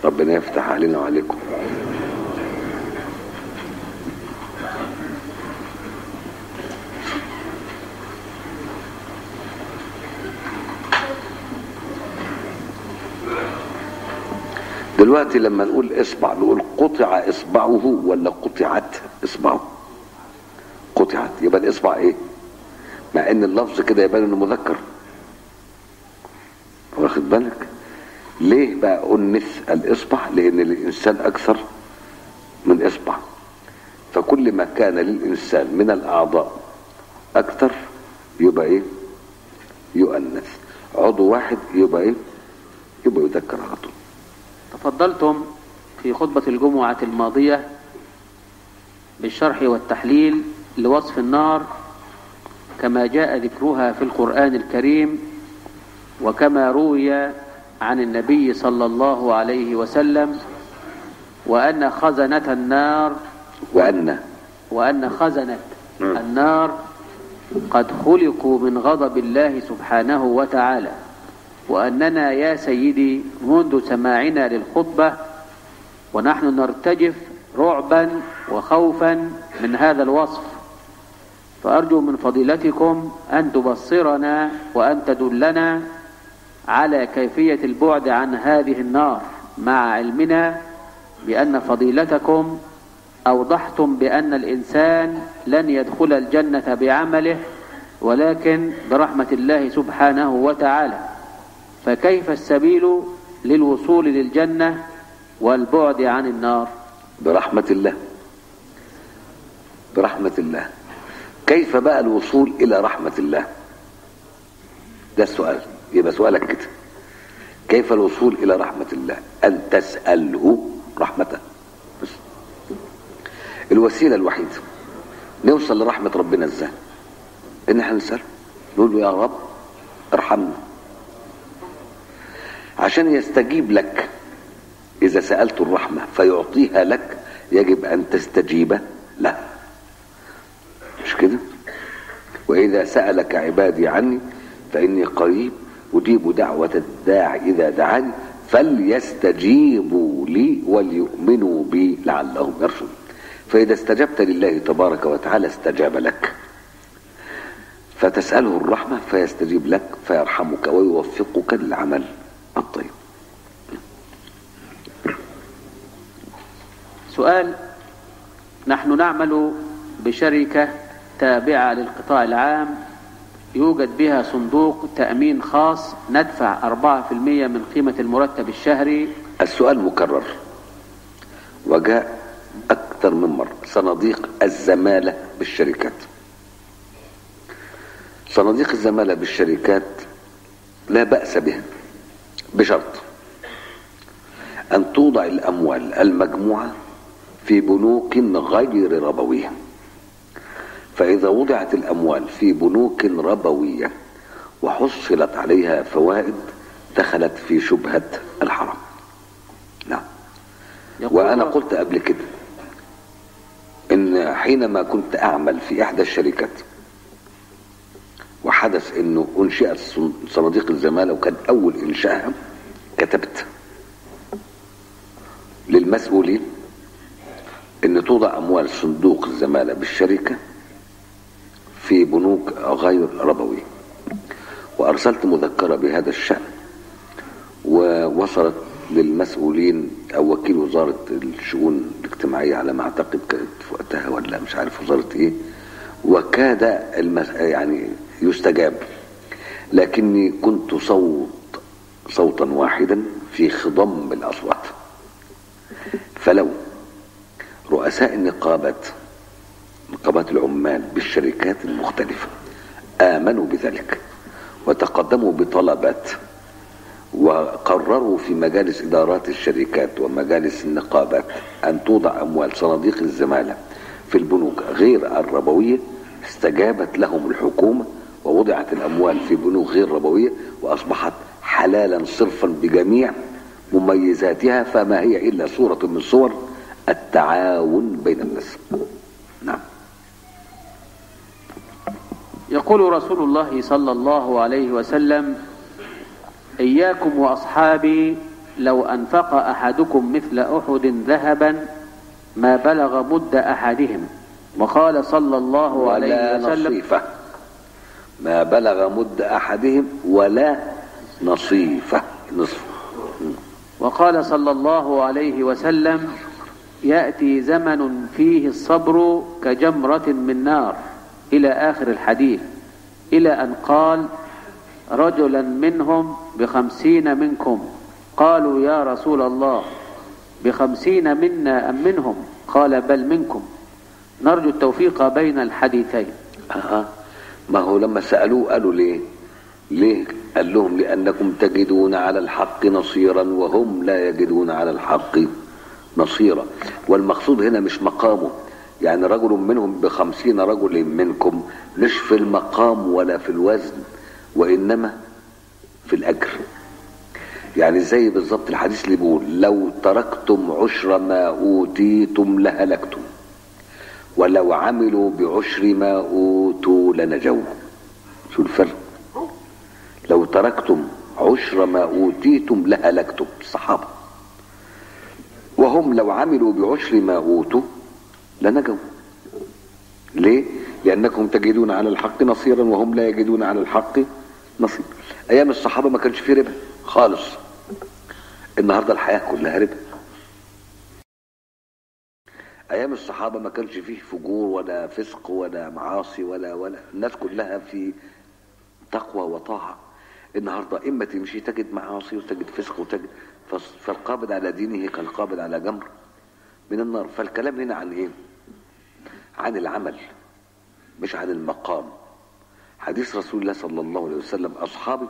ربنا يفتح علينا وعليكم دلوقتي لما نقول اصبع نقول قطع اصبعه ولا قطعت اصبعه قطعت يبقى الاصبع ايه مع ان اللفظ كده يبان انه مذكر واخد بالك ليه بقى انث الاصبع لان الانسان اكثر من اصبع فكل ما كان للانسان من الاعضاء اكثر يبقى ايه يؤنث عضو واحد يبقى ايه يبقى يذكر على طول تفضلتم في خطبة الجمعة الماضية بالشرح والتحليل لوصف النار كما جاء ذكرها في القرآن الكريم وكما روي عن النبي صلى الله عليه وسلم وأن خزنة النار وان وأن خزنة النار قد خلقوا من غضب الله سبحانه وتعالى وأننا يا سيدي منذ سماعنا للخطبة ونحن نرتجف رعبا وخوفا من هذا الوصف فأرجو من فضيلتكم أن تبصرنا وأن تدلنا على كيفية البعد عن هذه النار مع علمنا بأن فضيلتكم أوضحتم بأن الإنسان لن يدخل الجنة بعمله ولكن برحمة الله سبحانه وتعالى فكيف السبيل للوصول للجنة والبعد عن النار برحمة الله برحمة الله كيف بقى الوصول إلى رحمة الله ده السؤال يبقى سؤالك كده كيف الوصول إلى رحمة الله أن تسأله رحمته بس الوسيلة الوحيدة نوصل لرحمة ربنا ازاي ان احنا نسأله نقول له يا رب ارحمنا عشان يستجيب لك إذا سألت الرحمة فيعطيها لك يجب أن تستجيب له مش كده وإذا سألك عبادي عني فإني قريب أجيب دعوة الداع إذا دعاني فليستجيبوا لي وليؤمنوا بي لعلهم يرشدون فإذا استجبت لله تبارك وتعالى استجاب لك فتسأله الرحمة فيستجيب لك فيرحمك ويوفقك للعمل الطيب سؤال نحن نعمل بشركة تابعة للقطاع العام يوجد بها صندوق تأمين خاص ندفع 4% من قيمة المرتب الشهري السؤال مكرر وجاء أكثر من مرة صناديق الزمالة بالشركات صناديق الزمالة بالشركات لا بأس بها بشرط أن توضع الأموال المجموعة في بنوك غير ربوية فإذا وضعت الأموال في بنوك ربوية وحصلت عليها فوائد دخلت في شبهة الحرام نعم يقول وأنا قلت قبل كده إن حينما كنت أعمل في إحدى الشركات وحدث إنه أنشئت صناديق الزمالة وكان أول إنشائها كتبت للمسؤولين ان توضع اموال صندوق الزمالة بالشركة في بنوك غير ربوية وارسلت مذكرة بهذا الشأن ووصلت للمسؤولين او وكيل وزارة الشؤون الاجتماعية على ما اعتقد كانت في وقتها ولا مش عارف وزارة ايه وكاد المس... يعني يستجاب لكني كنت صوت صوتا واحدا في خضم الاصوات فلو رؤساء النقابات نقابات العمال بالشركات المختلفة آمنوا بذلك وتقدموا بطلبات وقرروا في مجالس إدارات الشركات ومجالس النقابات أن توضع أموال صناديق الزمالة في البنوك غير الربوية استجابت لهم الحكومة ووضعت الأموال في بنوك غير ربوية وأصبحت حلالا صرفا بجميع مميزاتها فما هي إلا صورة من صور التعاون بين الناس نعم يقول رسول الله صلى الله عليه وسلم إياكم وأصحابي لو أنفق أحدكم مثل أحد ذهبا ما بلغ مد أحدهم وقال صلى الله عليه ولا وسلم نصيفة ما بلغ مد أحدهم ولا نصيفة نصف وقال صلى الله عليه وسلم يأتي زمن فيه الصبر كجمرة من نار إلى آخر الحديث إلى أن قال رجلا منهم بخمسين منكم قالوا يا رسول الله بخمسين منا أم منهم قال بل منكم نرجو التوفيق بين الحديثين أها ما هو لما سألوه قالوا ليه ليه قال لهم لأنكم تجدون على الحق نصيرا وهم لا يجدون على الحق نصيرا والمقصود هنا مش مقامه يعني رجل منهم بخمسين رجل منكم مش في المقام ولا في الوزن وإنما في الأجر يعني زي بالظبط الحديث اللي بيقول لو تركتم عشر ما أوتيتم لهلكتم ولو عملوا بعشر ما أوتوا لنجوا شو الفرق لو تركتم عشر ما أوتيتم لهلكتم الصحابة وهم لو عملوا بعشر ما أوتوا لنجوا ليه؟ لأنكم تجدون على الحق نصيرا وهم لا يجدون على الحق نصيرا أيام الصحابة ما كانش فيه ربا خالص النهاردة الحياة كلها ربا ايام الصحابه ما كانش فيه فجور ولا فسق ولا معاصي ولا ولا الناس كلها في تقوى وطاعه النهارده اما تمشي تجد معاصي وتجد فسق وتجد فس- فالقابض على دينه كالقابض على جمر من النار فالكلام هنا عن ايه عن العمل مش عن المقام حديث رسول الله صلى الله عليه وسلم اصحابي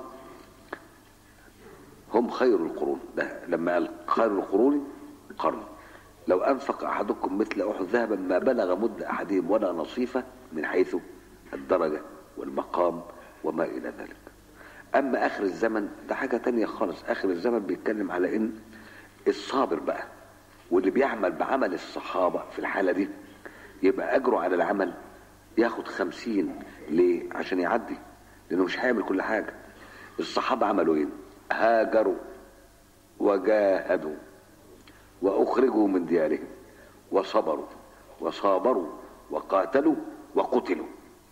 هم خير القرون ده لما قال خير القرون قرن لو أنفق أحدكم مثل أحد ذهبا ما بلغ مد أحدهم ولا نصيفة من حيث الدرجة والمقام وما إلى ذلك أما آخر الزمن ده حاجة تانية خالص آخر الزمن بيتكلم على إن الصابر بقى واللي بيعمل بعمل الصحابة في الحالة دي يبقى أجره على العمل ياخد خمسين ليه عشان يعدي لأنه مش هيعمل كل حاجة الصحابة عملوا إيه هاجروا وجاهدوا واخرجوا من ديارهم وصبروا وصابروا وقاتلوا وقتلوا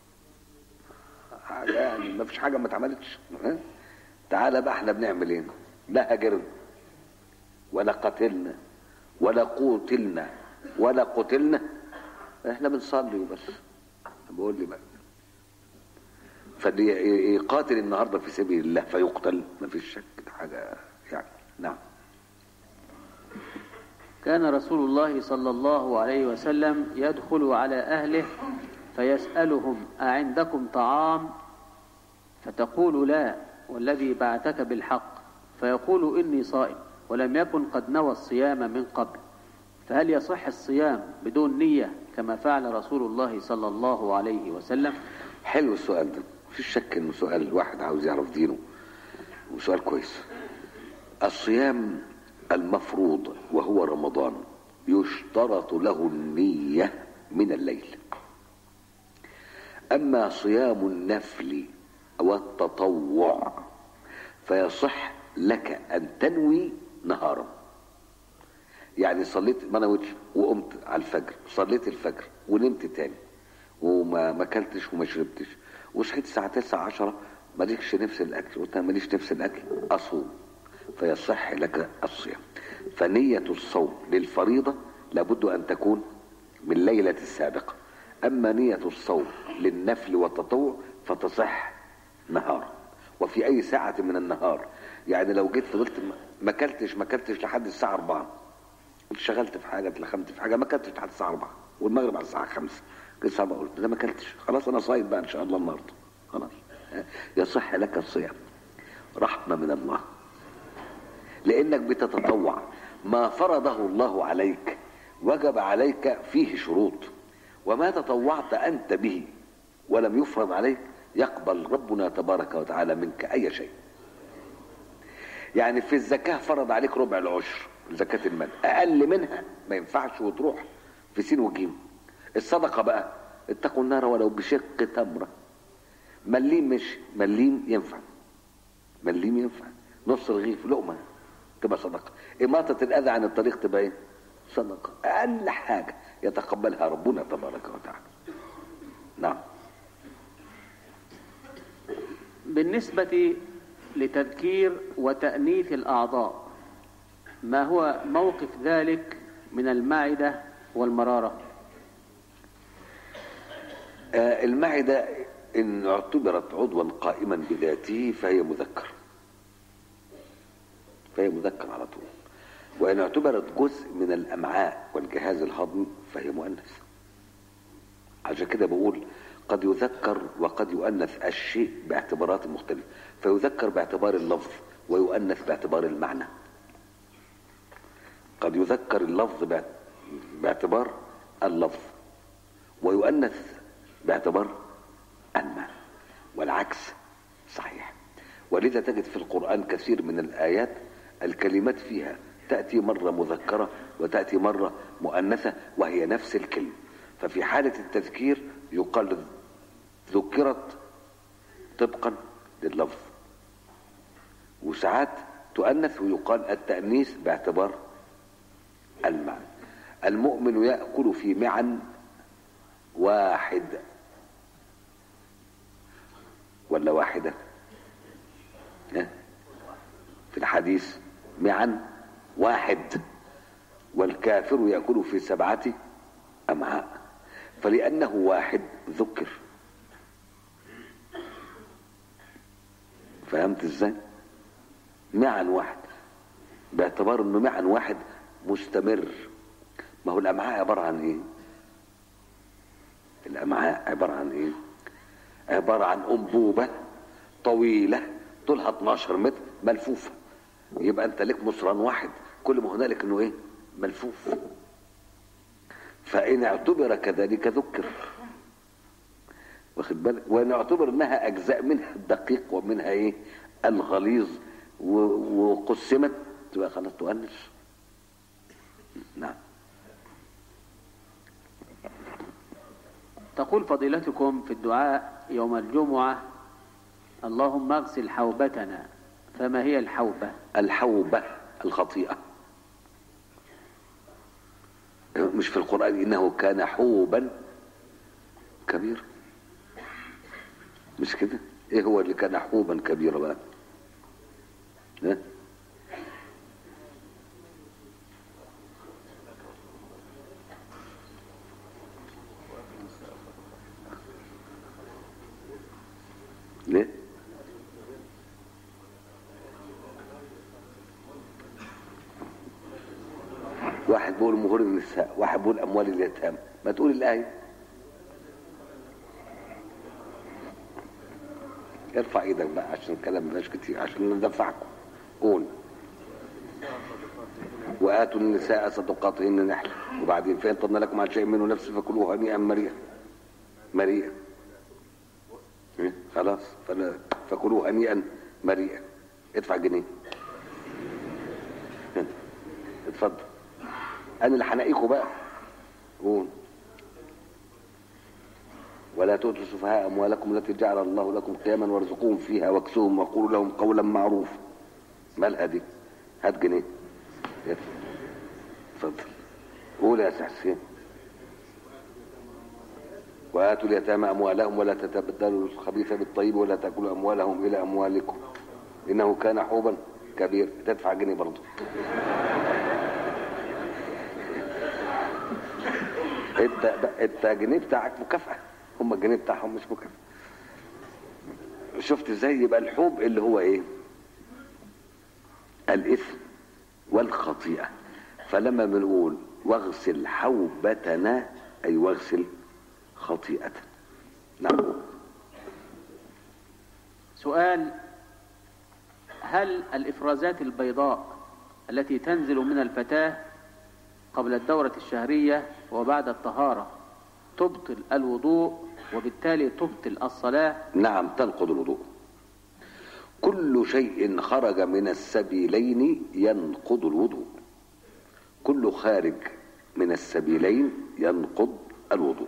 حاجة يعني ما فيش حاجه ما اتعملتش ها؟ تعالى بقى احنا بنعمل ايه لا هاجرنا ولا قتلنا ولا قتلنا ولا قتلنا احنا بنصلي وبس بقول لي بقى فاللي يقاتل النهارده في سبيل الله فيقتل ما فيش شك ده حاجه يعني نعم كان رسول الله صلى الله عليه وسلم يدخل على أهله فيسألهم أعندكم طعام فتقول لا والذي بعثك بالحق فيقول إني صائم ولم يكن قد نوى الصيام من قبل فهل يصح الصيام بدون نية كما فعل رسول الله صلى الله عليه وسلم حلو السؤال ده مفيش شك انه سؤال الواحد عاوز يعرف دينه وسؤال كويس الصيام المفروض وهو رمضان يشترط له النية من الليل أما صيام النفل والتطوع فيصح لك أن تنوي نهارا يعني صليت ما نويتش وقمت على الفجر صليت الفجر ونمت تاني وما ما اكلتش وما شربتش وصحيت الساعة 9 10 مالكش نفس الأكل قلت أنا ماليش نفس الأكل أصوم فيصح لك الصيام فنية الصوم للفريضة لابد أن تكون من ليلة السابقة أما نية الصوم للنفل والتطوع فتصح نهارا وفي أي ساعة من النهار يعني لو جيت فضلت ما اكلتش ما اكلتش لحد الساعة 4 اشتغلت في حاجة اتلخمت في حاجة ما اكلتش لحد الساعة 4 والمغرب على الساعة 5 جيت الساعة 4 قلت لا ما اكلتش خلاص أنا صايم بقى إن شاء الله النهاردة خلاص يصح لك الصيام رحمة من الله لانك بتتطوع ما فرضه الله عليك وجب عليك فيه شروط وما تطوعت انت به ولم يفرض عليك يقبل ربنا تبارك وتعالى منك اي شيء يعني في الزكاه فرض عليك ربع العشر زكاه المال اقل منها ما ينفعش وتروح في سين وجيم الصدقه بقى اتقوا النار ولو بشق تمره مليم مش مليم ينفع مليم ينفع نص رغيف لقمه تبقى صدقة إماطة الأذى عن الطريق تبقى إيه صدقة أقل حاجة يتقبلها ربنا تبارك وتعالى نعم بالنسبة لتذكير وتأنيث الأعضاء ما هو موقف ذلك من المعدة والمرارة آه، المعدة إن اعتبرت عضوا قائما بذاته فهي مذكر فهي مذكر على طول وإن اعتبرت جزء من الأمعاء والجهاز الهضمي فهي مؤنث عشان كده بقول قد يذكر وقد يؤنث الشيء باعتبارات مختلفة فيذكر باعتبار اللفظ ويؤنث باعتبار المعنى قد يذكر اللفظ باعت- باعتبار اللفظ ويؤنث باعتبار المعنى والعكس صحيح ولذا تجد في القرآن كثير من الآيات الكلمات فيها تأتي مرة مذكرة وتأتي مرة مؤنثة وهي نفس الكلمة ففي حالة التذكير يقال ذكرت طبقا لللفظ وساعات تؤنث ويقال التأنيث باعتبار المعنى المؤمن يأكل في معن واحد ولا واحدة ها؟ في الحديث معا واحد والكافر يأكل في سبعة أمعاء فلأنه واحد ذكر فهمت ازاي معا واحد باعتبار انه معا واحد مستمر ما هو الامعاء عباره عن ايه الامعاء عباره عن ايه عباره عن انبوبه طويله طولها 12 متر ملفوفه يبقى انت لك مصران واحد كل ما هنالك انه ايه ملفوف فان اعتبر كذلك ذكر واخد بالك وان اعتبر انها اجزاء منها الدقيق ومنها ايه الغليظ و- وقسمت تبقى خلاص تؤنث نعم تقول فضيلتكم في الدعاء يوم الجمعة اللهم اغسل حوبتنا فما هي الحوبة الحوبة الخطيئة مش في القرآن إنه كان حوبا كبيرا مش كده ايه هو اللي كان حوبا كبيرا بقى ها؟ ليه واحد بيقول مهور النساء واحد بيقول اموال اليتامى ما تقول الايه ارفع ايدك بقى عشان الكلام مبقاش كتير عشان ندفعكم قول واتوا النساء صدقاتهن نحل وبعدين فان طبنا لكم عن شيء منه نفس فكلوه هنيئا مريئا مريئا إيه؟ خلاص فلا فكلوه هنيئا مريئا ادفع جنيه اتفضل انا اللي هنقيكوا بقى قول ولا تؤتوا السفهاء اموالكم التي جعل الله لكم قياما وارزقوهم فيها واكسوهم وقولوا لهم قولا معروفا مالها دي هات جنيه يلا. اتفضل قول يا سي حسين وآتوا اليتامى أموالهم ولا تتبدلوا الخبيث بالطيب ولا تأكلوا أموالهم إلى أموالكم إنه كان حوبا كبير تدفع جنيه برضه انت انت الجنيه بتاعك مكافأة هم الجنيه بتاعهم مش مكافأة شفت ازاي يبقى الحوب اللي هو ايه الاثم والخطيئة فلما بنقول واغسل حوبتنا اي واغسل خطيئة نعم سؤال هل الإفرازات البيضاء التي تنزل من الفتاة قبل الدورة الشهرية وبعد الطهارة تبطل الوضوء وبالتالي تبطل الصلاة نعم تنقض الوضوء كل شيء خرج من السبيلين ينقض الوضوء كل خارج من السبيلين ينقض الوضوء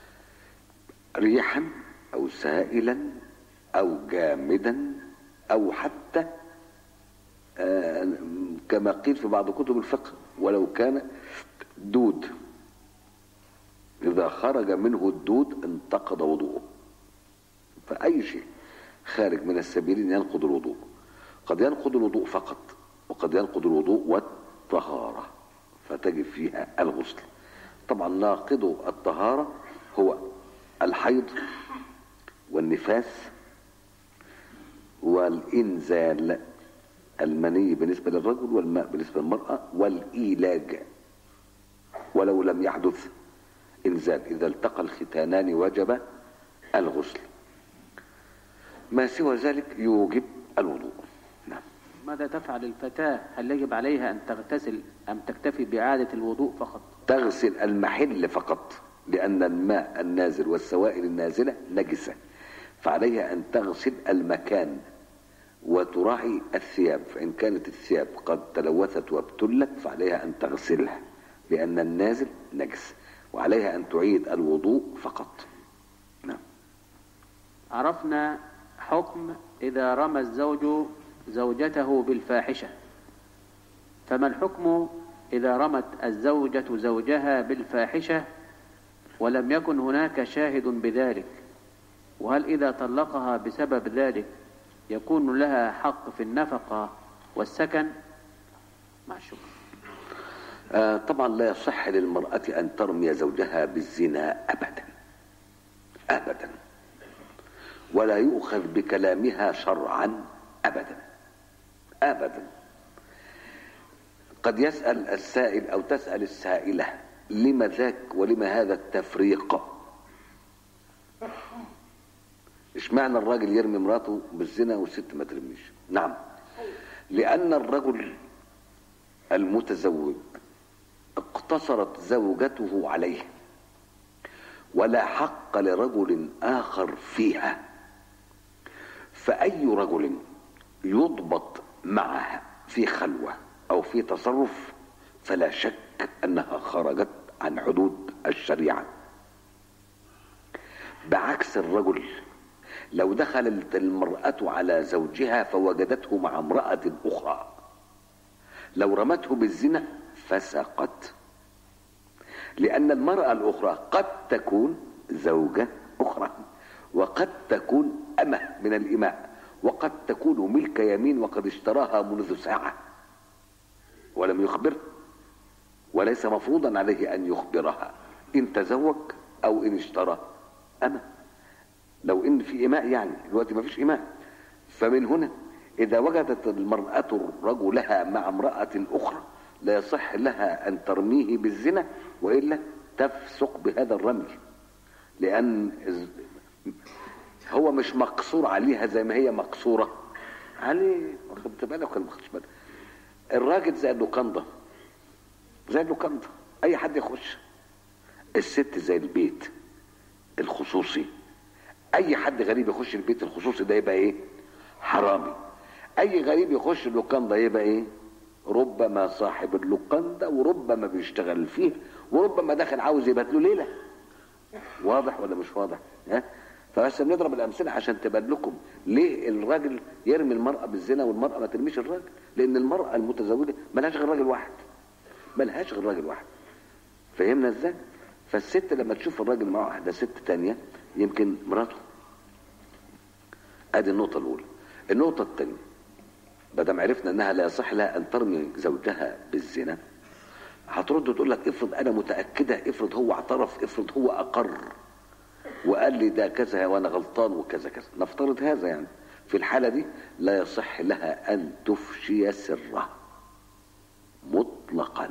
ريحا او سائلا او جامدا او حتى آه، كما قيل في بعض كتب الفقه ولو كان دود إذا خرج منه الدود انتقض وضوءه فأي شيء خارج من السبيلين ينقض الوضوء قد ينقض الوضوء فقط وقد ينقض الوضوء والطهارة فتجب فيها الغسل طبعا ناقض الطهارة هو الحيض والنفاس والإنزال المني بالنسبة للرجل والماء بالنسبة للمرأة والإيلاج ولو لم يحدث إنزال إذا التقى الختانان وجب الغسل ما سوى ذلك يوجب الوضوء نعم ماذا تفعل الفتاة هل يجب عليها أن تغتسل أم تكتفي بإعادة الوضوء فقط تغسل المحل فقط لأن الماء النازل والسوائل النازلة نجسة فعليها أن تغسل المكان وتراعي الثياب فإن كانت الثياب قد تلوثت وابتلت فعليها أن تغسلها لأن النازل نجس وعليها أن تعيد الوضوء فقط نعم عرفنا حكم إذا رمى الزوج زوجته بالفاحشة فما الحكم إذا رمت الزوجة زوجها بالفاحشة ولم يكن هناك شاهد بذلك وهل إذا طلقها بسبب ذلك يكون لها حق في النفقة والسكن مع الشكر آه طبعا لا يصح للمرأة أن ترمي زوجها بالزنا أبدا أبدا ولا يؤخذ بكلامها شرعا أبدا أبدا قد يسأل السائل أو تسأل السائلة لما ذاك ولما هذا التفريق اشمعنى الراجل يرمي مراته بالزنا والست ما ترميش نعم لأن الرجل المتزوج اقتصرت زوجته عليه ولا حق لرجل آخر فيها فأي رجل يضبط معها في خلوة أو في تصرف فلا شك أنها خرجت عن حدود الشريعة بعكس الرجل لو دخلت المرأة على زوجها فوجدته مع امرأة أخرى لو رمته بالزنا فسقت لأن المرأة الأخرى قد تكون زوجة أخرى وقد تكون أمة من الإماء وقد تكون ملك يمين وقد اشتراها منذ ساعة ولم يخبر وليس مفروضا عليه أن يخبرها إن تزوج أو إن اشترى أمة لو إن في إماء يعني دلوقتي ما فيش إماء فمن هنا إذا وجدت المرأة رجلها مع امرأة أخرى لا يصح لها أن ترميه بالزنا وإلا تفسق بهذا الرمي لأن هو مش مقصور عليها زي ما هي مقصورة عليه واخد بالك ولا ما خدتش بالك الراجل زي اللوكاندا زي اللوكاندا أي حد يخش الست زي البيت الخصوصي أي حد غريب يخش البيت الخصوصي ده يبقى إيه؟ حرامي أي غريب يخش اللوكاندا يبقى إيه؟ ربما صاحب اللوكاندا وربما بيشتغل فيها وربما داخل عاوز يبات له ليله واضح ولا مش واضح ها فبس بنضرب الامثله عشان تبان لكم ليه الراجل يرمي المراه بالزنا والمراه ما ترميش الراجل لان المراه المتزوجه ملهاش غير راجل واحد ملهاش غير راجل واحد فهمنا ازاي فالست لما تشوف الراجل مع واحده ست تانية يمكن مراته ادي النقطه الاولى النقطه الثانيه ما دام عرفنا انها لا يصح لها ان ترمي زوجها بالزنا هترد تقول لك افرض انا متاكده افرض هو اعترف افرض هو اقر وقال لي ده كذا وانا غلطان وكذا كذا نفترض هذا يعني في الحاله دي لا يصح لها ان تفشي سره مطلقا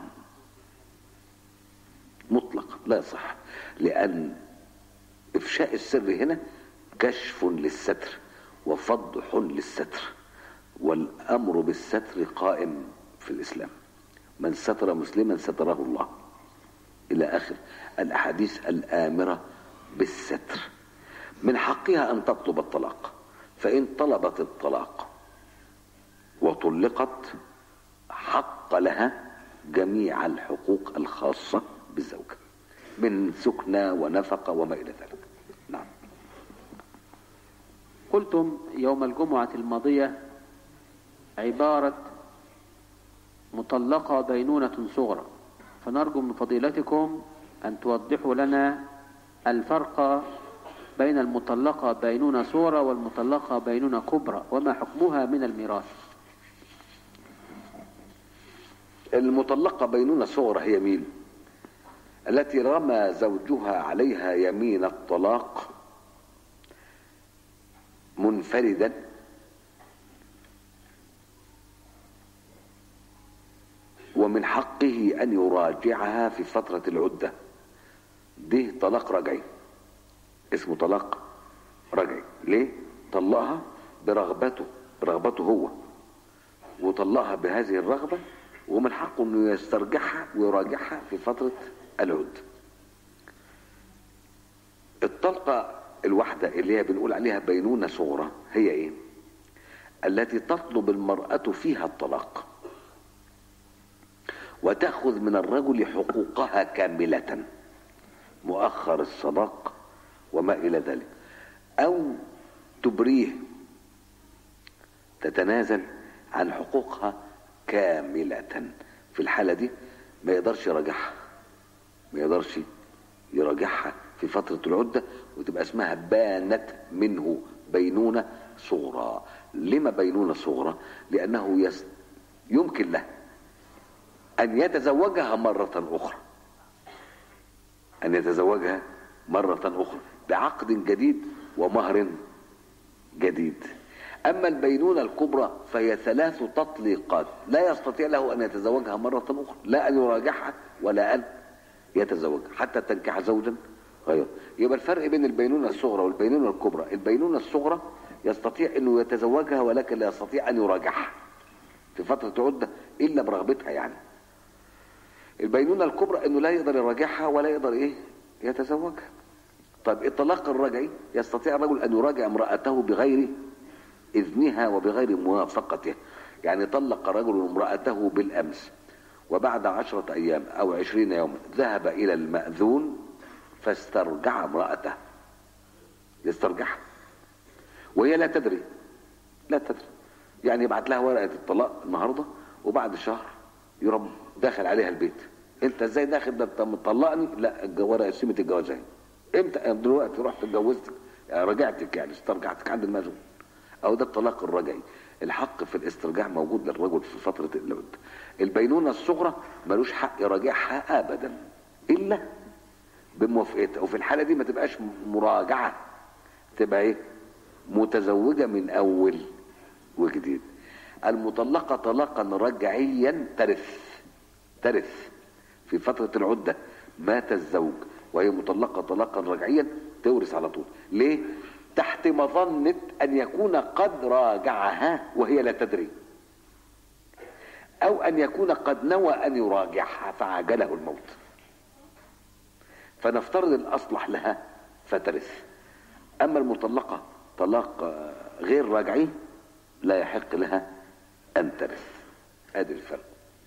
مطلقا لا يصح لان افشاء السر هنا كشف للستر وفضح للستر والامر بالستر قائم في الاسلام من ستر مسلما ستره الله الى اخر الاحاديث الامره بالستر من حقها ان تطلب الطلاق فان طلبت الطلاق وطلقت حق لها جميع الحقوق الخاصه بالزوجه من سكنى ونفقه وما الى ذلك نعم قلتم يوم الجمعه الماضيه عباره مطلقة بينونة صغرى فنرجو من فضيلتكم أن توضحوا لنا الفرق بين المطلقة بينونة صغرى والمطلقة بينونة كبرى وما حكمها من الميراث المطلقة بينونة صغرى هي مين التي رمى زوجها عليها يمين الطلاق منفردا ومن حقه أن يراجعها في فترة العدة ده طلاق رجعي اسمه طلاق رجعي ليه طلقها برغبته برغبته هو وطلقها بهذه الرغبة ومن حقه انه يسترجعها ويراجعها في فترة العد الطلقة الواحدة اللي هي بنقول عليها بينونة صغرى هي ايه التي تطلب المرأة فيها الطلاق وتأخذ من الرجل حقوقها كاملة مؤخر الصداق وما إلى ذلك أو تبريه تتنازل عن حقوقها كاملة في الحالة دي ما يقدرش يراجعها ما يقدرش يراجعها في فترة العدة وتبقى اسمها بانت منه بينونة صغرى لما بينونة صغرى لأنه يس يمكن له أن يتزوجها مرة أخرى أن يتزوجها مرة أخرى بعقد جديد ومهر جديد أما البينونة الكبرى فهي ثلاث تطليقات لا يستطيع له أن يتزوجها مرة أخرى لا أن يراجعها ولا أن يتزوجها حتى تنكح زوجا غيره يبقى الفرق بين البينونة الصغرى والبينونة الكبرى البينونة الصغرى يستطيع أنه يتزوجها ولكن لا يستطيع أن يراجعها في فترة عدة إلا برغبتها يعني البينونة الكبرى أنه لا يقدر يراجعها ولا يقدر إيه يتزوجها طيب الطلاق الرجعي يستطيع الرجل أن يراجع امرأته بغير إذنها وبغير موافقته يعني طلق رجل امرأته بالأمس وبعد عشرة أيام أو عشرين يوما ذهب إلى المأذون فاسترجع امرأته يسترجعها وهي لا تدري لا تدري يعني يبعت لها ورقة الطلاق النهاردة وبعد شهر يرم داخل عليها البيت انت ازاي داخل ده انت مطلقني لا ورقة قسيمة الجواز اهي امتى دلوقتي رحت اتجوزتك يعني رجعتك يعني استرجعتك عند المأذون او ده الطلاق الرجعي الحق في الاسترجاع موجود للرجل في فترة العد البينونة الصغرى ملوش حق يراجعها ابدا الا بموافقتها وفي الحالة دي ما تبقاش مراجعة تبقى ايه متزوجة من اول وجديد المطلقة طلاقا رجعيا ترث ترث في فترة العدة مات الزوج وهي مطلقة طلاقا رجعيا تورث على طول ليه تحت مظنة أن يكون قد راجعها وهي لا تدري أو أن يكون قد نوى أن يراجعها فعجله الموت فنفترض الأصلح لها فترث أما المطلقة طلاق غير راجعي لا يحق لها أن ترث ادي الفرق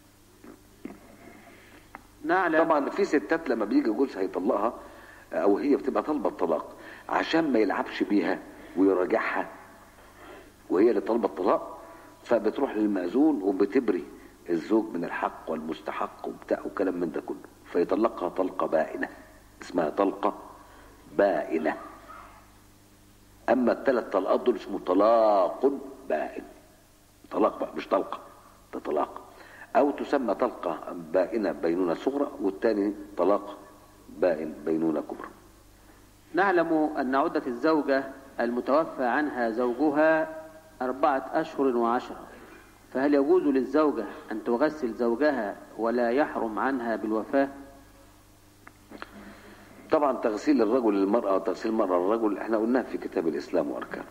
نعلم طبعا في ستات لما بيجي جوزها يطلقها او هي بتبقى طالبه الطلاق عشان ما يلعبش بيها ويراجعها وهي اللي طالبه الطلاق فبتروح للمأذون وبتبري الزوج من الحق والمستحق وبتاع وكلام من ده كله فيطلقها طلقه بائنه اسمها طلقه بائنه اما الثلاث طلقات دول اسمه طلاق بائن طلاق بقى مش طلقه ده طلاق او تسمى طلقه بائنه بينونه صغرى والثاني طلاق بائن بينونه كبرى نعلم أن عدة الزوجة المتوفى عنها زوجها أربعة أشهر وعشرة فهل يجوز للزوجة أن تغسل زوجها ولا يحرم عنها بالوفاة طبعا تغسيل الرجل للمرأة وتغسيل المرأة للرجل احنا قلناه في كتاب الإسلام وأركانه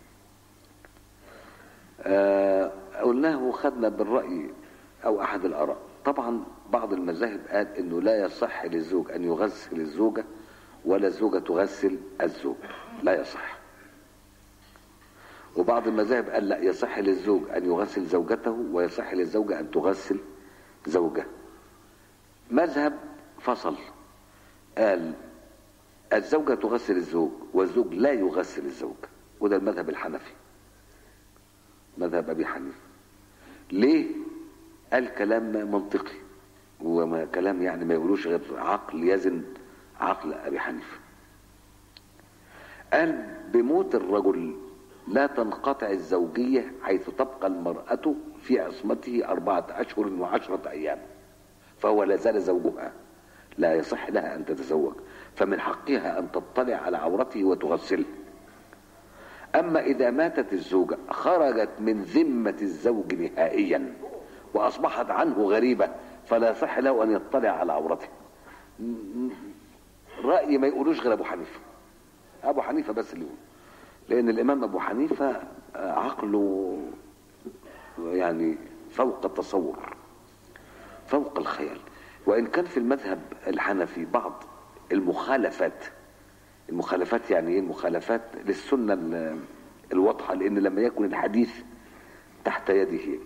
آه قلناه وخدنا بالرأي أو أحد الآراء طبعا بعض المذاهب قال انه لا يصح للزوج ان يغسل الزوجة ولا الزوجة تغسل الزوج لا يصح وبعض المذاهب قال لا يصح للزوج ان يغسل زوجته ويصح للزوجة ان تغسل زوجه مذهب فصل قال الزوجة تغسل الزوج والزوج لا يغسل الزوج وده المذهب الحنفي مذهب ابي حنيفه ليه قال كلام منطقي وما كلام يعني ما يقولوش غير عقل يزن عقل ابي حنيفه قال بموت الرجل لا تنقطع الزوجية حيث تبقى المرأة في عصمته أربعة أشهر وعشرة أيام فهو لا زال زوجها لا يصح لها أن تتزوج فمن حقها أن تطلع على عورته وتغسله أما إذا ماتت الزوجة خرجت من ذمة الزوج نهائيا وأصبحت عنه غريبة فلا يصح له أن يطلع على عورته رأي ما يقولوش غير أبو حنيفة أبو حنيفة بس اللي يقول لأن الإمام أبو حنيفة عقله يعني فوق التصور فوق الخيال وإن كان في المذهب الحنفي بعض المخالفات المخالفات يعني ايه المخالفات للسنة الواضحة لأن لما يكن الحديث تحت يده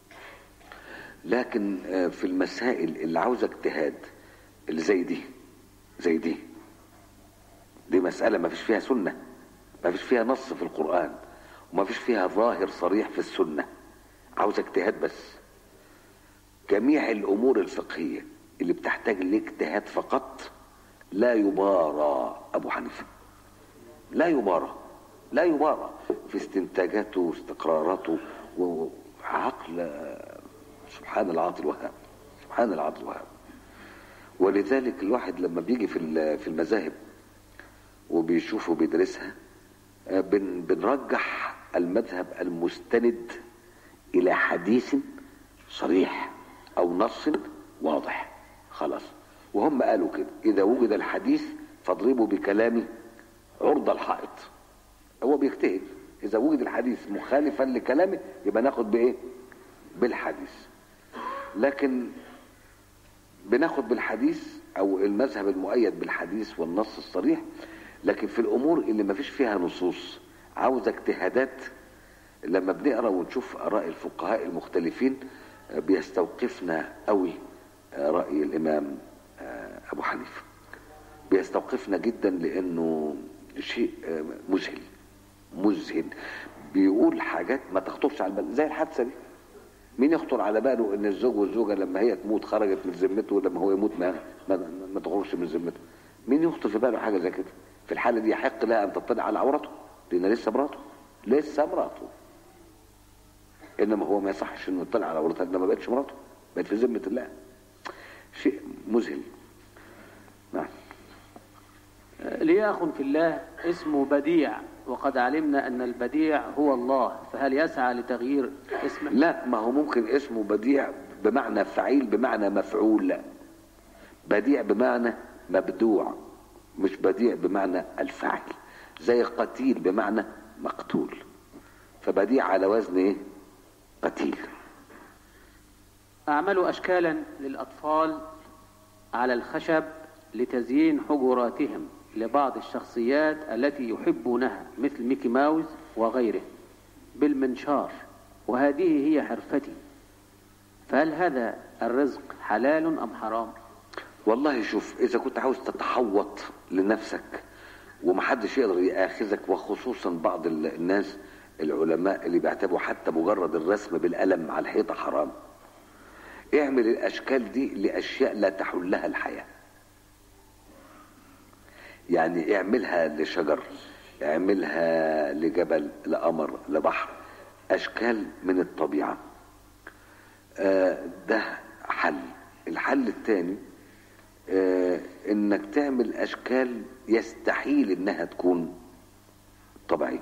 لكن في المسائل اللي عاوزة اجتهاد اللي زي دي زي دي دي مسألة ما فيش فيها سنة ما فيش فيها نص في القرآن وما فيش فيها ظاهر صريح في السنة عاوز اجتهاد بس جميع الأمور الفقهية اللي بتحتاج لاجتهاد فقط لا يبارى أبو حنيفة لا يبارى لا يبارى في استنتاجاته واستقراراته وعقل سبحان العاطل الوهاب سبحان العاطل الوهاب ولذلك الواحد لما بيجي في في المذاهب وبيشوف وبيدرسها بن بنرجح المذهب المستند الى حديث صريح او نص واضح خلاص وهم قالوا كده اذا وجد الحديث فاضربوا بكلامي عرض الحائط هو بيجتهد اذا وجد الحديث مخالفا لكلامه يبقى ناخد بايه بالحديث لكن بناخد بالحديث او المذهب المؤيد بالحديث والنص الصريح لكن في الامور اللي ما فيش فيها نصوص عاوزه اجتهادات لما بنقرا ونشوف اراء الفقهاء المختلفين بيستوقفنا قوي راي الامام ابو حنيفه بيستوقفنا جدا لانه شيء مذهل مذهل بيقول حاجات ما تخطرش على البال زي الحادثه دي مين يخطر على باله ان الزوج والزوجه لما هي تموت خرجت من ذمته ولما هو يموت ما ما, ما تخرجش من ذمته مين يخطر في باله حاجه زي كده في الحاله دي يحق لها ان تطلع على عورته لان لسه مراته لسه مراته انما هو ما يصحش انه يطلع على عورتها لما ما بقتش مراته بقت في ذمه الله شيء مذهل نعم لي أخ في الله اسمه بديع وقد علمنا أن البديع هو الله فهل يسعى لتغيير اسمه؟ لا ما هو ممكن اسمه بديع بمعنى فعيل بمعنى مفعول لا بديع بمعنى مبدوع مش بديع بمعنى الفاعل زي قتيل بمعنى مقتول فبديع على وزن ايه قتيل أعمل أشكالا للأطفال على الخشب لتزيين حجراتهم لبعض الشخصيات التي يحبونها مثل ميكي ماوس وغيره بالمنشار وهذه هي حرفتي فهل هذا الرزق حلال أم حرام والله شوف اذا كنت عاوز تتحوط لنفسك ومحدش يقدر ياخذك وخصوصا بعض الناس العلماء اللي بيعتبروا حتى مجرد الرسم بالقلم على الحيطه حرام اعمل الاشكال دي لاشياء لا تحلها الحياه يعني اعملها لشجر اعملها لجبل لقمر لبحر اشكال من الطبيعه آه ده حل الحل الثاني آه انك تعمل اشكال يستحيل انها تكون طبيعيه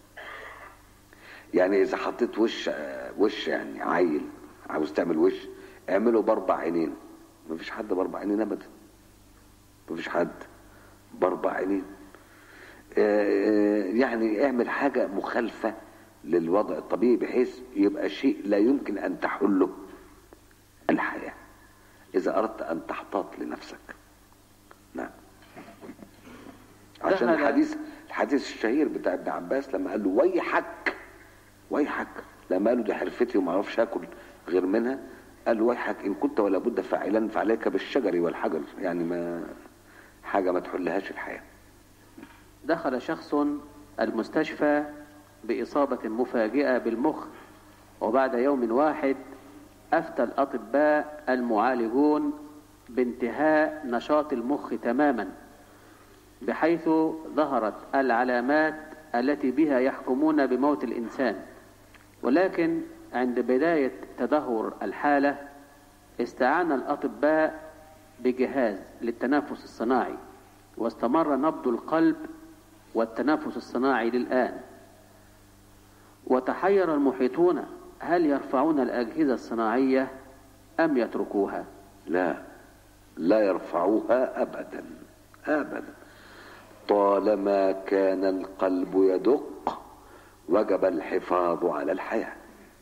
يعني اذا حطيت وش آه وش يعني عيل عاوز تعمل وش اعمله باربع عينين مفيش حد باربع عينين ابدا مفيش حد باربع عينين آه يعني اعمل حاجه مخالفه للوضع الطبيعي بحيث يبقى شيء لا يمكن ان تحله الحياه اذا اردت ان تحتاط لنفسك نعم عشان الحديث الحديث الشهير بتاع ابن عباس لما قال له ويحك ويحك لما قال له دي حرفتي وما اعرفش اكل غير منها قال له ويحك ان كنت ولا بد فاعلا فعليك بالشجر والحجر يعني ما حاجه ما تحلهاش الحياه دخل شخص المستشفى بإصابة مفاجئة بالمخ وبعد يوم واحد أفتى الأطباء المعالجون بانتهاء نشاط المخ تماما بحيث ظهرت العلامات التي بها يحكمون بموت الإنسان ولكن عند بداية تدهور الحالة استعان الأطباء بجهاز للتنفس الصناعي واستمر نبض القلب والتنفس الصناعي للآن وتحير المحيطون هل يرفعون الأجهزة الصناعية أم يتركوها لا لا يرفعوها أبدا أبدا طالما كان القلب يدق وجب الحفاظ على الحياة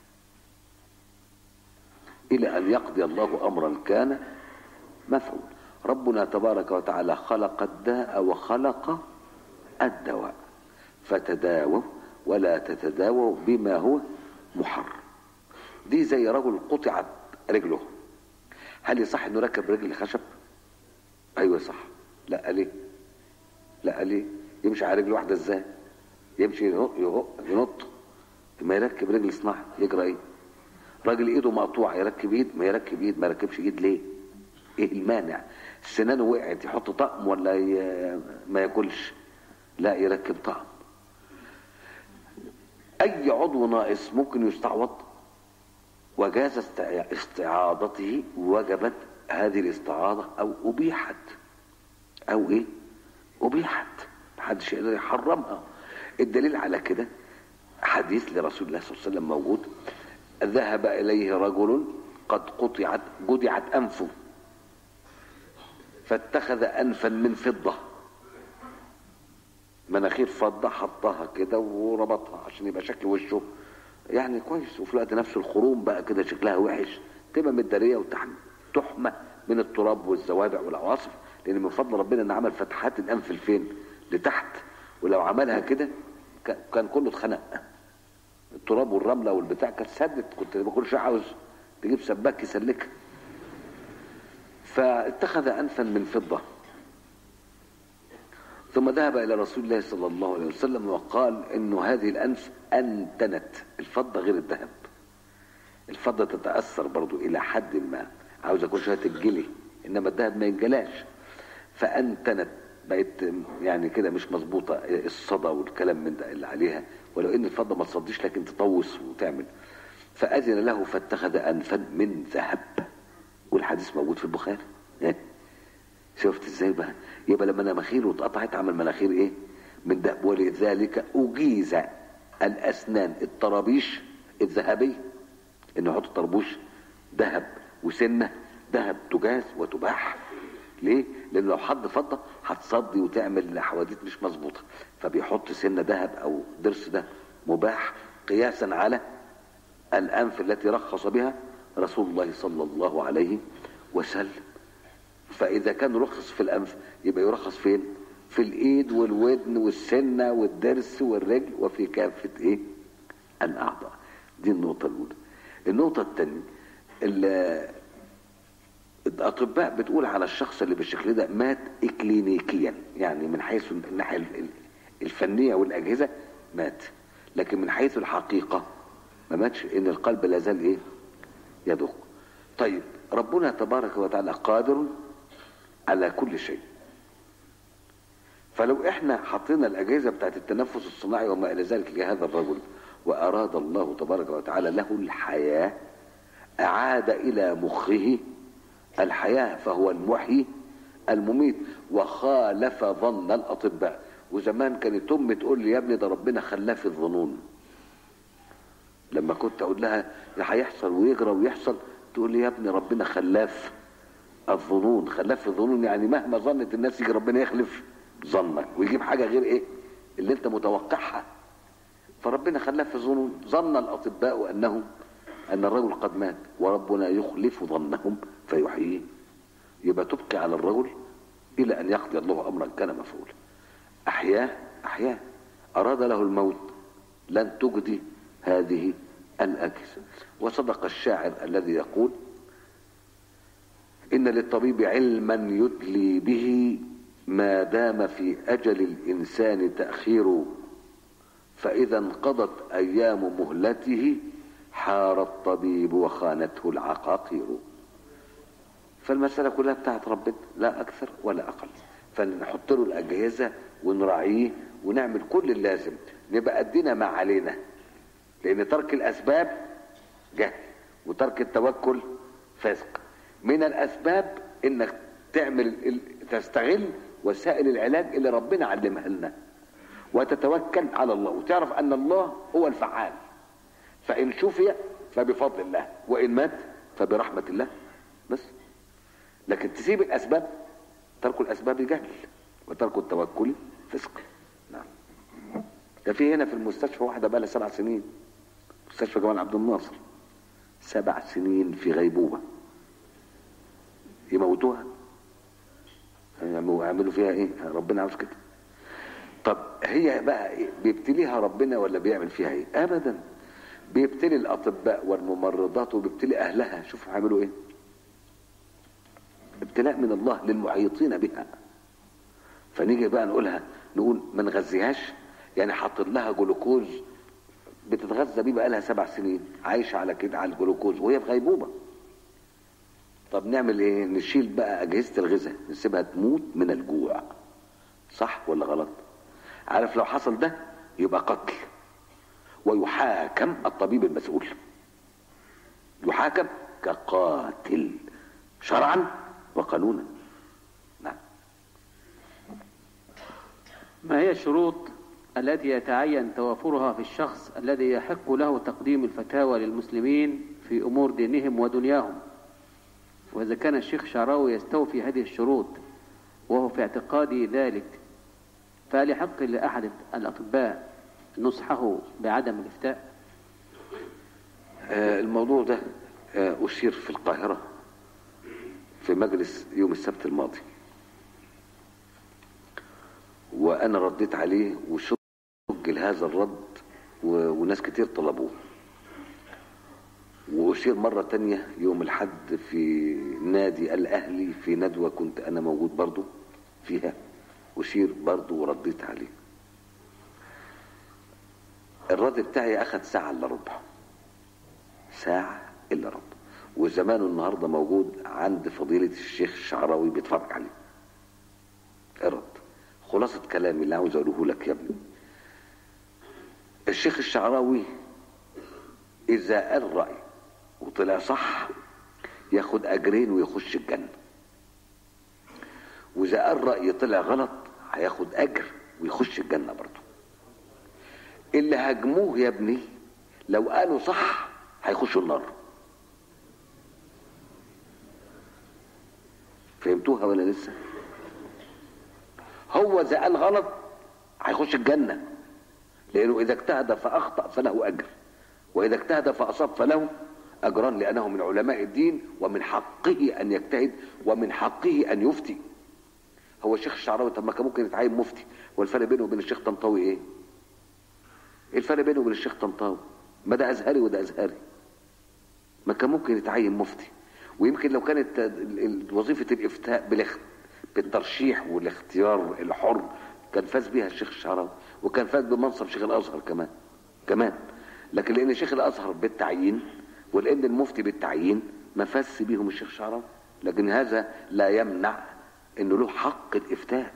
إلى أن يقضي الله أمرا كان مفعول ربنا تبارك وتعالى خلق الداء وخلق الدواء فتداووا ولا تتداووا بما هو محرم دي زي رجل قطعت رجله هل يصح انه ركب رجل خشب ايوه صح لا ليه لا ليه يمشي على رجل واحده ازاي يمشي يهق يهق ينط ما يركب رجل صناعي يجرى ايه راجل ايده مقطوعه يركب ايد ما يركب ايد ما يركبش ايد ليه ايه المانع سنانه وقعت يحط طقم ولا ي... ما ياكلش لا يركب طقم اي عضو ناقص ممكن يستعوض وجاز استعاضته وجبت هذه الاستعاضة او ابيحت او ايه ابيحت محدش يقدر يحرمها الدليل على كده حديث لرسول الله صلى الله عليه وسلم موجود ذهب اليه رجل قد قطعت جدعت انفه فاتخذ انفا من فضه مناخير فضه حطها كده وربطها عشان يبقى شكل وشه يعني كويس وفي الوقت نفسه الخروم بقى كده شكلها وحش تبقى متداريه وتحمى تحمى من التراب والزوابع والعواصف لان من فضل ربنا ان عمل فتحات الانف لفين لتحت ولو عملها كده كان كله اتخنق التراب والرمله والبتاع كانت سدت كنت بكل شيء عاوز تجيب سباك يسلكها فاتخذ انفا من فضه ثم ذهب الى رسول الله صلى الله عليه وسلم وقال انه هذه الانف انتنت الفضه غير الذهب الفضه تتاثر برضو الى حد ما عاوز كل شويه تتجلي انما الذهب ما ينجلاش فانتنت بقت يعني كده مش مظبوطه الصدى والكلام من ده اللي عليها ولو ان الفضه ما تصديش لكن تطوس وتعمل فاذن له فاتخذ انفا من ذهب والحديث موجود في البخاري شفت ازاي بقى يبقى لما مناخيره اتقطعت عمل مناخير ايه من ده ولذلك اجيز الاسنان الطرابيش الذهبي انه يحط طربوش ذهب وسنه ذهب تجاز وتباح ليه لان لو حد فضه هتصدي وتعمل حواديت مش مظبوطه فبيحط سنه ذهب او ضرس ده مباح قياسا على الانف التي رخص بها رسول الله صلى الله عليه وسلم فاذا كان رخص في الانف يبقى يرخص فين في الايد والودن والسنه والضرس والرجل وفي كافه ايه الاعضاء دي النقطه الاولى النقطه الثانيه الاطباء بتقول على الشخص اللي بالشكل ده مات اكلينيكيا يعني من حيث الناحيه الفنيه والاجهزه مات لكن من حيث الحقيقه ما ماتش ان القلب لا زال ايه يدق طيب ربنا تبارك وتعالى قادر على كل شيء فلو احنا حطينا الاجهزه بتاعت التنفس الصناعي وما الى ذلك لهذا الرجل واراد الله تبارك وتعالى له الحياه اعاد الى مخه الحياه فهو المحيي المميت وخالف ظن الاطباء وزمان كانت امي تقول لي يا ابني ده ربنا خلاه في الظنون لما كنت اقول لها هيحصل ويجرى ويحصل تقول لي يا ابني ربنا خلاف الظنون خلاف الظنون يعني مهما ظنت الناس يجي ربنا يخلف ظنك ويجيب حاجه غير ايه اللي انت متوقعها فربنا خلاف في الظنون ظن الاطباء انه ان الرجل قد مات وربنا يخلف ظنهم فيحييه يبقى تبقي على الرجل الى ان يقضي الله امرا كان مفعولا احياه احياه اراد له الموت لن تجدي هذه الاجهزه وصدق الشاعر الذي يقول ان للطبيب علما يدلي به ما دام في اجل الانسان تاخير فاذا انقضت ايام مهلته حار الطبيب وخانته العقاقير فالمسألة كلها بتاعت ربنا لا أكثر ولا أقل فنحط له الأجهزة ونراعيه ونعمل كل اللازم نبقى أدينا ما علينا لأن ترك الأسباب جهل وترك التوكل فسق من الأسباب إنك تعمل ال- تستغل وسائل العلاج اللي ربنا علمها لنا وتتوكل على الله وتعرف أن الله هو الفعال فإن شفي فبفضل الله وإن مات فبرحمة الله بس لكن تسيب الأسباب ترك الأسباب جهل وترك التوكل فسق نعم ده في هنا في المستشفى واحدة بقى لها سبع سنين مستشفى جمال عبد الناصر سبع سنين في غيبوبة يموتوها يعملوا فيها ايه ربنا عاوز كده طب هي بقى إيه؟ بيبتليها ربنا ولا بيعمل فيها ايه ابدا بيبتلي الاطباء والممرضات وبيبتلي اهلها شوفوا هيعملوا ايه ابتلاء من الله للمحيطين بها فنيجي بقى نقولها نقول ما نغذيهاش يعني حاطط لها جلوكوز بتتغذى بيه بقى لها سبع سنين عايشه على كده على الجلوكوز وهي في غيبوبه طب نعمل ايه نشيل بقى اجهزه الغذاء نسيبها تموت من الجوع صح ولا غلط عارف لو حصل ده يبقى قتل ويحاكم الطبيب المسؤول يحاكم كقاتل شرعا وقانونا نعم ما هي الشروط التي يتعين توافرها في الشخص الذي يحق له تقديم الفتاوى للمسلمين في أمور دينهم ودنياهم وإذا كان الشيخ شعراوي يستوفي هذه الشروط وهو في اعتقادي ذلك فهل يحق لأحد الأطباء نصحه بعدم الإفتاء آه، الموضوع ده آه، أشير في القاهرة في مجلس يوم السبت الماضي وأنا رديت عليه وسجل هذا الرد و- وناس كتير طلبوه وأشير مرة تانية يوم الحد في نادي الأهلي في ندوة كنت أنا موجود برضو فيها أشير برضو ورديت عليه الرد بتاعي أخد ساعة إلا ربع ساعة إلا ربع وزمانه النهاردة موجود عند فضيلة الشيخ الشعراوي بيتفرج عليه الرد خلاصة كلامي اللي عاوز أقوله لك يا ابني الشيخ الشعراوي إذا قال رأي وطلع صح ياخد أجرين ويخش الجنة وإذا قال رأي طلع غلط هياخد أجر ويخش الجنة برضه اللي هاجموه يا ابني لو قالوا صح هيخشوا النار فهمتوها ولا لسه هو اذا قال غلط هيخش الجنه لانه اذا اجتهد فاخطا فله اجر واذا اجتهد فاصاب فله اجران لانه من علماء الدين ومن حقه ان يجتهد ومن حقه ان يفتي هو الشيخ الشعراوي طب ما كان ممكن يتعين مفتي والفرق بينه وبين الشيخ طنطاوي ايه؟ ايه الفرق بينه وبين الشيخ طنطاوي؟ ما ده ازهري وده ازهري ما كان ممكن يتعين مفتي ويمكن لو كانت ال- ال- وظيفة الإفتاء بالاخ... بالترشيح والاختيار الحر كان فاز بيها الشيخ الشعراوي وكان فاز بمنصب شيخ الأزهر كمان كمان لكن لأن شيخ الأزهر بالتعيين ولأن المفتي بالتعيين ما فاز بيهم الشيخ الشعراوي لكن هذا لا يمنع انه له حق الإفتاء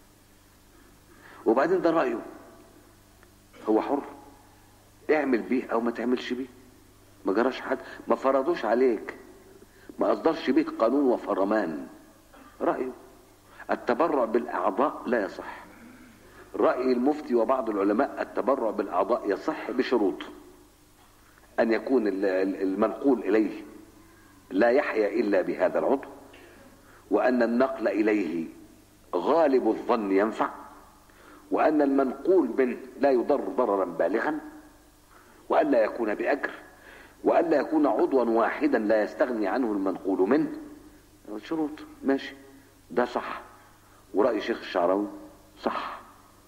وبعدين ده رأيه هو حر اعمل بيه او ما تعملش بيه ما جراش حد ما فرضوش عليك ما اصدرش بيه قانون وفرمان رأيه التبرع بالأعضاء لا يصح رأي المفتي وبعض العلماء التبرع بالأعضاء يصح بشروط أن يكون ال- ال- المنقول إليه لا يحيا إلا بهذا العضو وأن النقل إليه غالب الظن ينفع وأن المنقول منه لا يضر ضررا بالغا وأن لا يكون بأجر وأن لا يكون عضوا واحدا لا يستغني عنه المنقول منه شروط ماشي ده صح ورأي شيخ الشعراوي صح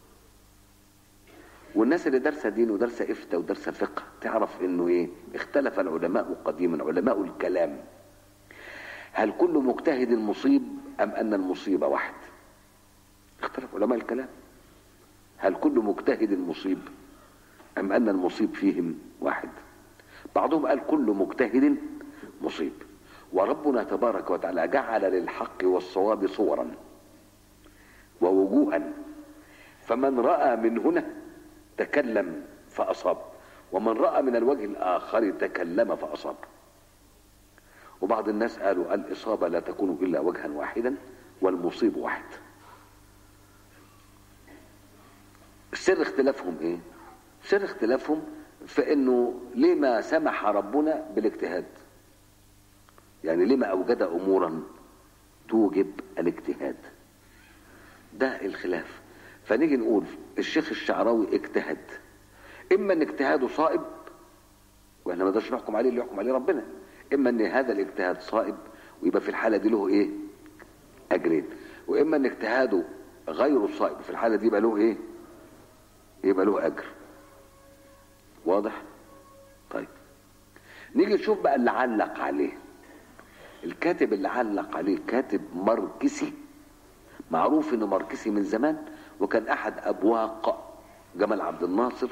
والناس اللي دارسه دين ودارسه افتاء ودارسه فقه تعرف انه ايه اختلف العلماء قديما علماء الكلام هل كل مجتهد مصيب ام ان المصيبه واحد اختلف علماء الكلام هل كل مجتهد مصيب ام ان المصيب فيهم واحد بعضهم قال كل مجتهد مصيب وربنا تبارك وتعالى جعل للحق والصواب صورا ووجوها فمن راى من هنا تكلم فاصاب ومن راى من الوجه الاخر تكلم فاصاب وبعض الناس قالوا الاصابه لا تكون الا وجها واحدا والمصيب واحد سر اختلافهم ايه سر اختلافهم في انه ليه ما سمح ربنا بالاجتهاد يعني ليه ما اوجد امورا توجب الاجتهاد ده الخلاف فنيجي نقول الشيخ الشعراوي اجتهد اما ان اجتهاده صائب واحنا ما نقدرش نحكم عليه اللي يحكم عليه ربنا اما ان هذا الاجتهاد صائب ويبقى في الحاله دي له ايه اجرين واما ان اجتهاده غير صائب في الحاله دي يبقى له ايه يبقى له اجر واضح طيب نيجي نشوف بقى اللي علق عليه الكاتب اللي علق عليه كاتب ماركسي معروف انه ماركسي من زمان وكان احد ابواق جمال عبد الناصر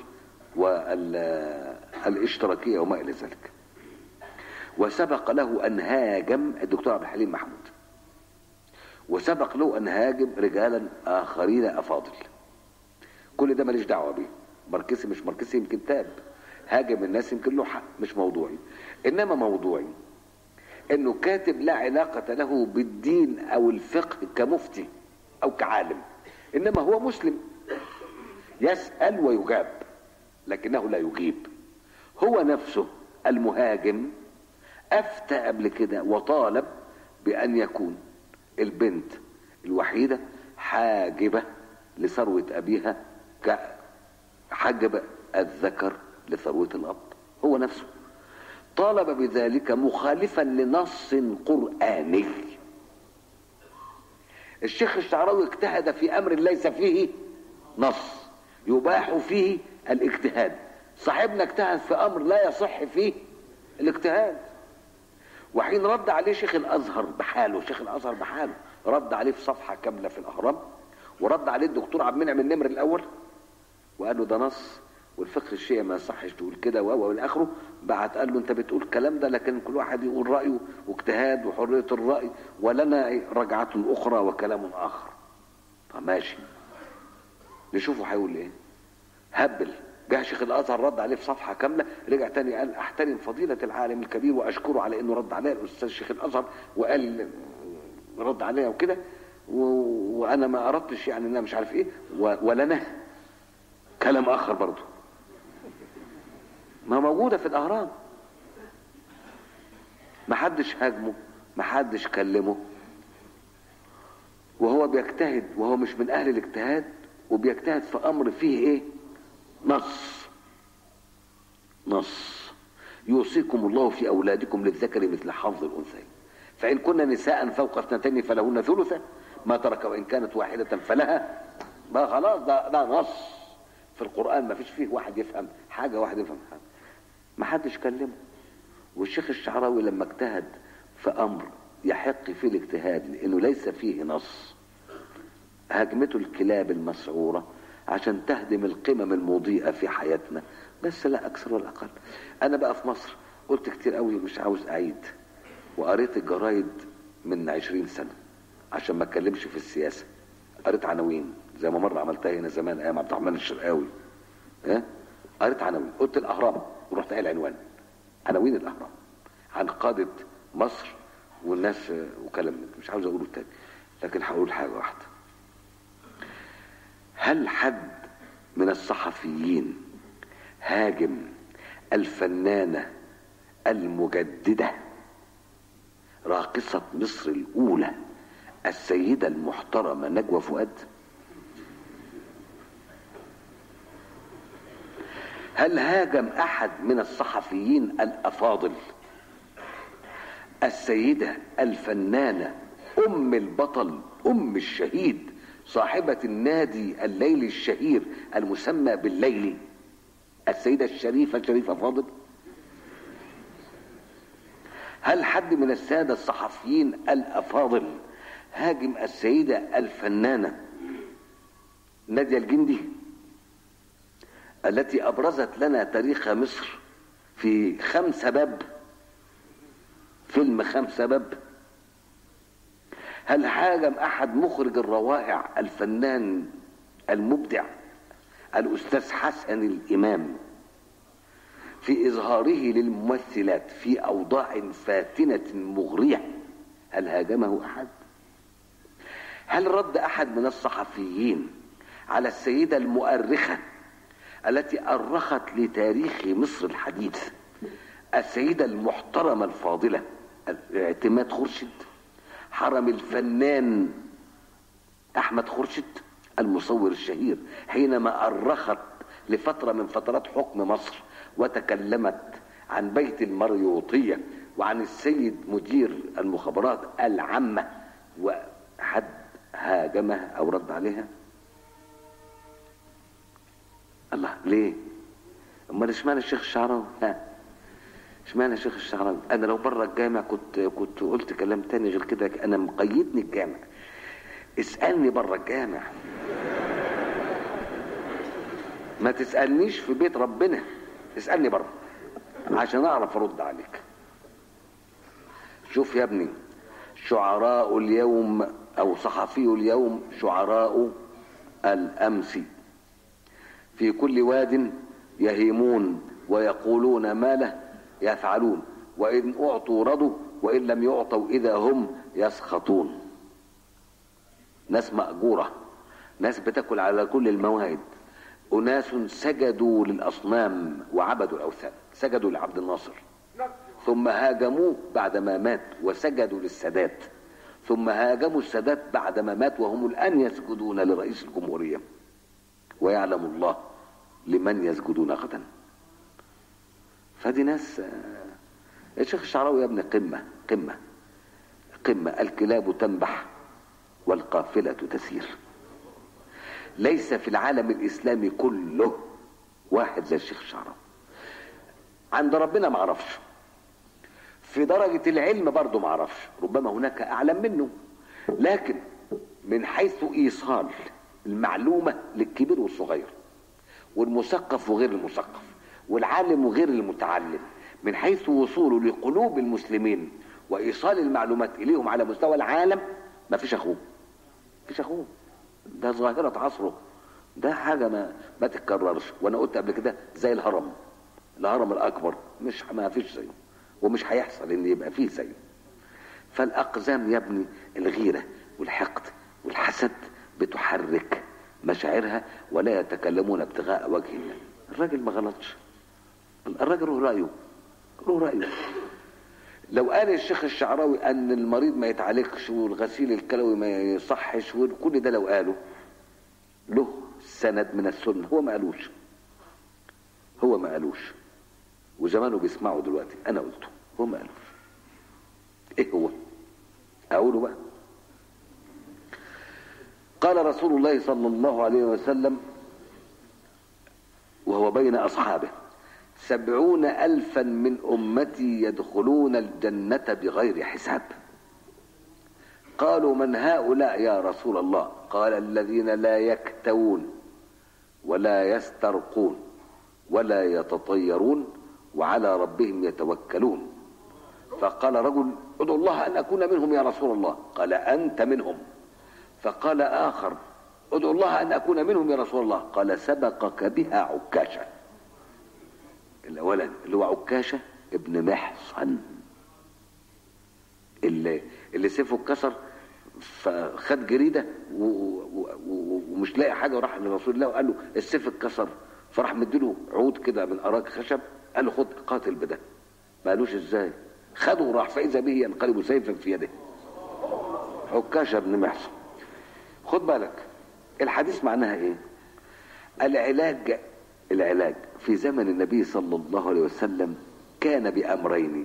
والاشتراكيه وما الى ذلك وسبق له ان هاجم الدكتور عبد الحليم محمود وسبق له ان هاجم رجالا اخرين افاضل كل ده ماليش دعوه بيه ماركسي مش ماركسي يمكن تاب هاجم الناس يمكن له حق مش موضوعي انما موضوعي انه كاتب لا علاقة له بالدين او الفقه كمفتي او كعالم انما هو مسلم يسأل ويجاب لكنه لا يجيب هو نفسه المهاجم افتى قبل كده وطالب بان يكون البنت الوحيدة حاجبة لثروة ابيها كحجب الذكر لثروة الاب هو نفسه طالب بذلك مخالفا لنص قرآني الشيخ الشعراوي اجتهد في امر ليس فيه نص يباح فيه الاجتهاد صاحبنا اجتهد في امر لا يصح فيه الاجتهاد وحين رد عليه شيخ الازهر بحاله شيخ الازهر بحاله رد عليه في صفحه كامله في الاهرام ورد عليه الدكتور عبد المنعم النمر الاول وقال له ده نص والفقه الشيعي ما يصحش تقول كده و والى اخره بعت قال له انت بتقول الكلام ده لكن كل واحد يقول رايه واجتهاد وحريه الراي ولنا رجعه اخرى وكلام اخر فماشي نشوفه هيقول ايه هبل جه شيخ الازهر رد عليه في صفحه كامله رجع تاني قال احترم فضيله العالم الكبير واشكره على انه رد عليا الاستاذ شيخ الازهر وقال رد عليا وكده وانا ما اردتش يعني ان انا مش عارف ايه ولنا كلام اخر برضه ما موجوده في الاهرام ما حدش هاجمه ما حدش كلمه وهو بيجتهد وهو مش من اهل الاجتهاد وبيجتهد في امر فيه ايه نص نص يوصيكم الله في اولادكم للذكر مثل حظ الانثيين فان كن نساء فوق اثنتين فلهن ثلثا ما ترك وان كانت واحده فلها ما خلاص ده ده نص في القران ما فيش فيه واحد يفهم حاجه واحد يفهم حاجه ما حدش كلمه والشيخ الشعراوي لما اجتهد في امر يحق فيه الاجتهاد لانه ليس فيه نص هاجمته الكلاب المسعوره عشان تهدم القمم المضيئه في حياتنا بس لا اكثر ولا اقل انا بقى في مصر قلت كتير قوي مش عاوز اعيد وقريت الجرايد من عشرين سنه عشان ما اتكلمش في السياسه قريت عناوين زي ما مره عملتها هنا زمان ايام عبد الرحمن الشرقاوي ها قريت عناوين قلت الاهرام ورحت قايل عنوان عناوين الاهرام عن قاده مصر والناس وكلام مش عاوز اقوله تاني لكن هقول حاجه واحده هل حد من الصحفيين هاجم الفنانه المجدده راقصه مصر الاولى السيده المحترمه نجوى فؤاد هل هاجم احد من الصحفيين الافاضل السيده الفنانه ام البطل ام الشهيد صاحبه النادي الليلي الشهير المسمى بالليلي السيده الشريفه شريفه فاضل هل حد من الساده الصحفيين الافاضل هاجم السيده الفنانه ناديه الجندي التي ابرزت لنا تاريخ مصر في خمسة باب فيلم خمسة باب هل حاجم أحد مخرج الروائع الفنان المبدع الأستاذ حسن الإمام في إظهاره للممثلات في أوضاع فاتنة مغرية هل هاجمه أحد هل رد أحد من الصحفيين على السيدة المؤرخة التي أرخت لتاريخ مصر الحديث السيدة المحترمة الفاضلة اعتماد خرشد حرم الفنان أحمد خرشد المصور الشهير حينما أرخت لفترة من فترات حكم مصر وتكلمت عن بيت المريوطية وعن السيد مدير المخابرات العامة وحد هاجمها أو رد عليها الله ليه امال اشمعنى الشيخ الشعراوي ها اشمعنى الشيخ الشعراوي انا لو بره الجامع كنت كنت قلت كلام تاني غير كده انا مقيدني الجامع اسالني بره الجامع ما تسالنيش في بيت ربنا اسالني بره عشان اعرف ارد عليك شوف يا ابني شعراء اليوم او صحفي اليوم شعراء الامس في كل واد يهيمون ويقولون ما له يفعلون وإن أعطوا رضوا وإن لم يعطوا إذا هم يسخطون ناس مأجورة ناس بتاكل على كل الموائد أناس سجدوا للأصنام وعبدوا الأوثان سجدوا لعبد الناصر ثم هاجموه بعدما مات وسجدوا للسادات ثم هاجموا السادات بعدما مات وهم الآن يسجدون لرئيس الجمهورية ويعلم الله لمن يسجدون غدا فدي ناس يا شيخ الشعراوي يا ابن قمة قمة قمة الكلاب تنبح والقافلة تسير ليس في العالم الإسلامي كله واحد زي الشيخ الشعراوي عند ربنا ما عرفش في درجة العلم برضه ما عرفش ربما هناك أعلم منه لكن من حيث إيصال المعلومة للكبير والصغير والمثقف وغير المثقف والعالم وغير المتعلم من حيث وصوله لقلوب المسلمين وإيصال المعلومات إليهم على مستوى العالم ما فيش أخوه فيش أخوه ده ظاهرة عصره ده حاجة ما ما تتكررش وأنا قلت قبل كده زي الهرم الهرم الأكبر مش ما فيش زيه ومش هيحصل إن يبقى فيه زيه فالأقزام يا ابني الغيرة والحقد والحسد بتحرك مشاعرها ولا يتكلمون ابتغاء وجه الله الراجل ما غلطش الراجل له رأيه له رأيه لو قال الشيخ الشعراوي ان المريض ما يتعالجش والغسيل الكلوي ما يصحش وكل ده لو قاله له سند من السنه هو ما قالوش هو ما قالوش وزمانه بيسمعوا دلوقتي انا قلته هو ما قالوش ايه هو اقوله بقى قال رسول الله صلى الله عليه وسلم وهو بين اصحابه سبعون ألفا من أمتي يدخلون الجنة بغير حساب قالوا من هؤلاء يا رسول الله قال الذين لا يكتوون ولا يسترقون ولا يتطيرون وعلى ربهم يتوكلون فقال رجل ادعو الله أن أكون منهم يا رسول الله قال أنت منهم فقال آخر ادعو الله أن أكون منهم يا رسول الله قال سبقك بها عكاشة الاولاني اللي هو عكاشه ابن محصن اللي اللي سيفه اتكسر فخد جريده و... و... و... ومش لاقي حاجه وراح لرسول الله وقال له السيف اتكسر فراح مديله عود كده من اراك خشب قال له خد قاتل بده ما قالوش ازاي خده وراح فاذا به ينقلب سيفا في يده عكاشه ابن محصن خد بالك الحديث معناها ايه العلاج العلاج في زمن النبي صلى الله عليه وسلم كان بأمرين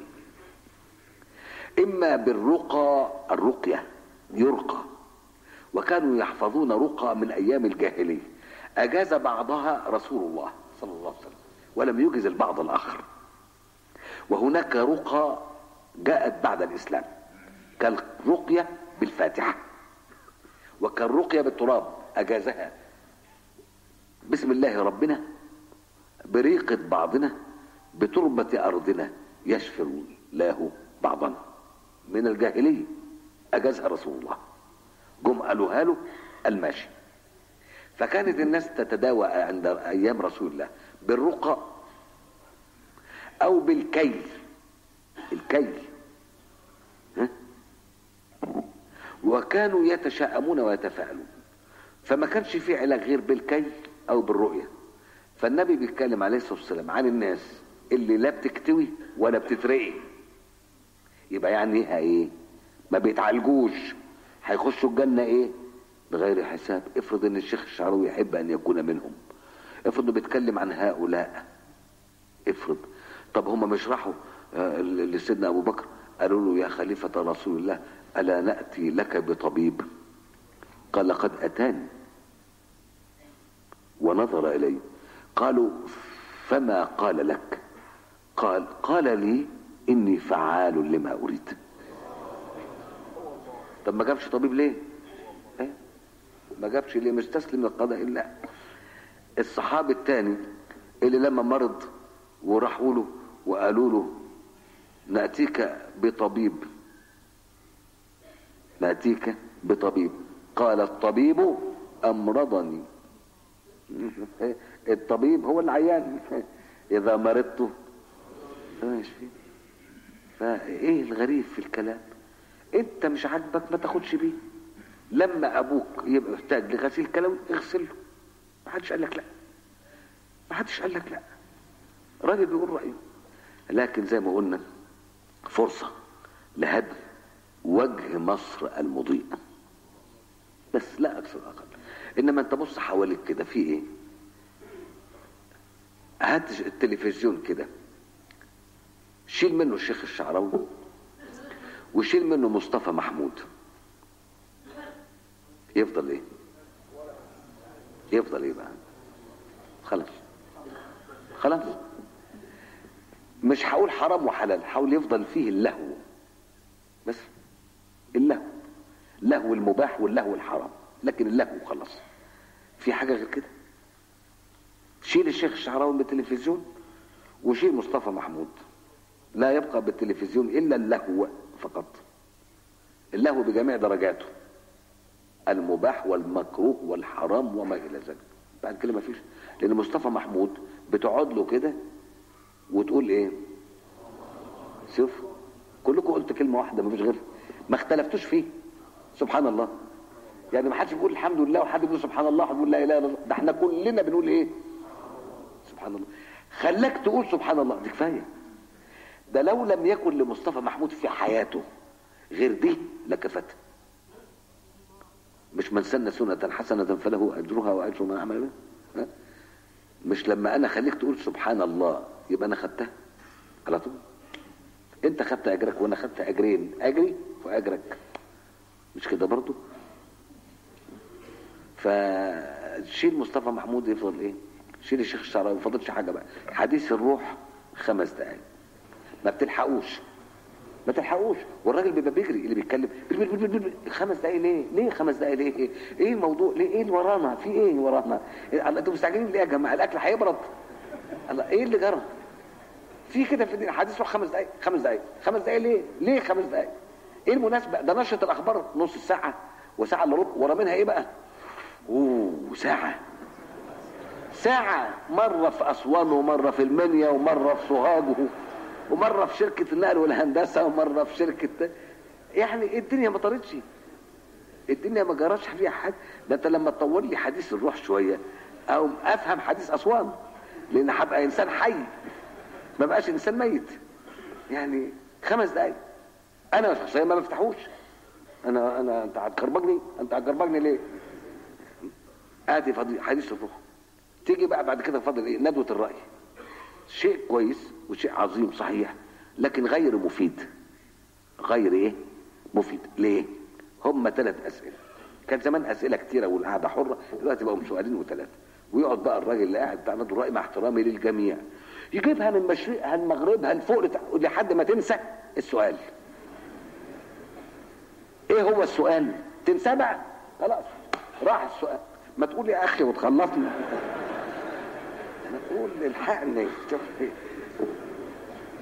إما بالرقى الرقية يرقى وكانوا يحفظون رقى من أيام الجاهلية أجاز بعضها رسول الله صلى الله عليه وسلم ولم يجز البعض الآخر وهناك رقى جاءت بعد الإسلام كالرقية بالفاتحة وكالرقية بالتراب أجازها بسم الله ربنا بريقة بعضنا بتربة أرضنا يشفي الله بعضنا من الجاهلية أجازها رسول الله جم قالوها له الماشي فكانت الناس تتداوى عند أيام رسول الله بالرقى أو بالكيل الكيل ها؟ وكانوا يتشاءمون ويتفاءلون فما كانش في علاج غير بالكيل أو بالرؤية فالنبي بيتكلم عليه الصلاة والسلام عن الناس اللي لا بتكتوي ولا بتترقي يبقى يعني ايه ما بيتعالجوش هيخشوا الجنة ايه بغير حساب افرض ان الشيخ الشعراوي يحب ان يكون منهم افرض انه بيتكلم عن هؤلاء افرض طب هم مش راحوا آه، لسيدنا ابو بكر قالوا له يا خليفة رسول الله ألا نأتي لك بطبيب قال لقد أتاني ونظر إلي قالوا فما قال لك قال قال لي إني فعال لما أريد طب ما جابش طبيب ليه إيه؟ ما جابش ليه مستسلم للقضاء الله الصحابي الثاني اللي لما مرض وراحوا له وقالوا له نأتيك بطبيب نأتيك بطبيب قال الطبيب أمرضني الطبيب هو العيان إذا مرضت ماشي فإيه الغريب في الكلام أنت مش عاجبك ما تاخدش بيه لما أبوك يبقى محتاج لغسيل كلوي اغسله ما حدش قال لك لا ما حدش قال لك لا راجل بيقول رأيه لكن زي ما قلنا فرصة لهدم وجه مصر المضيء بس لا أكثر أقل إنما أنت بص حواليك كده في إيه هات التلفزيون كده شيل منه الشيخ الشعراوي وشيل منه مصطفى محمود يفضل ايه يفضل ايه بقى خلاص خلاص مش هقول حرام وحلال حاول يفضل فيه اللهو بس اللهو لهو المباح واللهو الحرام لكن اللهو خلاص في حاجة غير كده شيل الشيخ الشعراوي من التلفزيون وشيل مصطفى محمود لا يبقى بالتلفزيون الا اللهو فقط اللهو بجميع درجاته المباح والمكروه والحرام وما الى ذلك بعد كده ما فيش لان مصطفى محمود بتقعد له كده وتقول ايه شوف كلكم قلت كلمه واحده ما فيش غيرها ما اختلفتوش فيه سبحان الله يعني ما حدش بيقول الحمد لله وحد بيقول سبحان الله وحد بيقول لا اله الا الله ده احنا كلنا بنقول ايه سبحان الله خلاك تقول سبحان الله دي كفايه ده لو لم يكن لمصطفى محمود في حياته غير دي لكفت مش من سن سنة حسنة فله أجرها وأجر من عمل بها مش لما أنا خليك تقول سبحان الله يبقى أنا خدتها على طول أنت خدت أجرك وأنا خدت أجرين أجري وأجرك مش كده برضو فشيل مصطفى محمود يفضل ايه شيل الشيخ الشعراوي ما فضلش حاجه بقى حديث الروح خمس دقايق ما بتلحقوش ما تلحقوش والراجل بيبقى بيجري اللي بيتكلم بل بل بل بل بل خمس دقايق ليه؟ ليه خمس دقايق ليه؟ ايه, إيه الموضوع؟ ليه ايه اللي ورانا؟ في ايه ورانا؟ إيه انتوا مستعجلين ليه يا جماعه؟ الاكل هيبرد الله ايه اللي جرى؟ في كده في الدين حديث روح خمس دقايق خمس دقايق خمس دقايق ليه؟ ليه خمس دقايق؟ ايه المناسبه؟ ده نشره الاخبار نص ساعه وساعه الا ربع ورا منها ايه بقى؟ اوه ساعه ساعة مرة في أسوان ومرة في المنيا ومرة في سوهاج ومرة في شركة النقل والهندسة ومرة في شركة يعني الدنيا ما طارتش الدنيا ما جرتش فيها حاجة ده انت لما تطول لي حديث الروح شوية او افهم حديث اسوان لان هبقى انسان حي ما بقاش انسان ميت يعني خمس دقايق انا شخصيا ما بفتحوش انا انا انت هتكربجني انت هتكربجني ليه ادي فضي حديث الروح تيجي بقى بعد كده فضل ايه ندوة الرأي شيء كويس وشيء عظيم صحيح لكن غير مفيد غير ايه مفيد ليه هم ثلاث اسئله كان زمان اسئله كتيره والقعده حره دلوقتي بقوا سؤالين وثلاثه ويقعد بقى الراجل اللي قاعد بتاع ندوة الرأي مع احترامي للجميع يجيبها من مشرقها لمغربها لفوق لحد ما تنسى السؤال ايه هو السؤال تنساه بقى خلاص راح السؤال ما تقول يا اخي وتخلصني انا تقول الحقني شوف ايه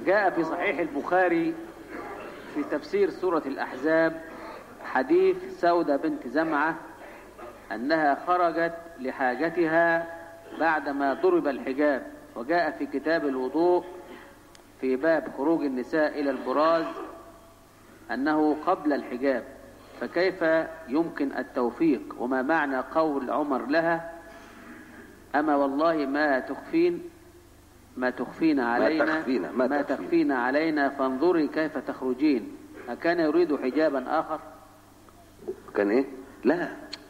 جاء في صحيح البخاري في تفسير سورة الأحزاب حديث سودة بنت زمعة أنها خرجت لحاجتها بعدما ضرب الحجاب وجاء في كتاب الوضوء في باب خروج النساء إلى البراز أنه قبل الحجاب فكيف يمكن التوفيق وما معنى قول عمر لها أما والله ما تخفين ما تخفين علينا تخفين- ما ما تخفين. تخفين علينا فانظري كيف تخرجين أكان يريد حجابا آخر كان ايه لا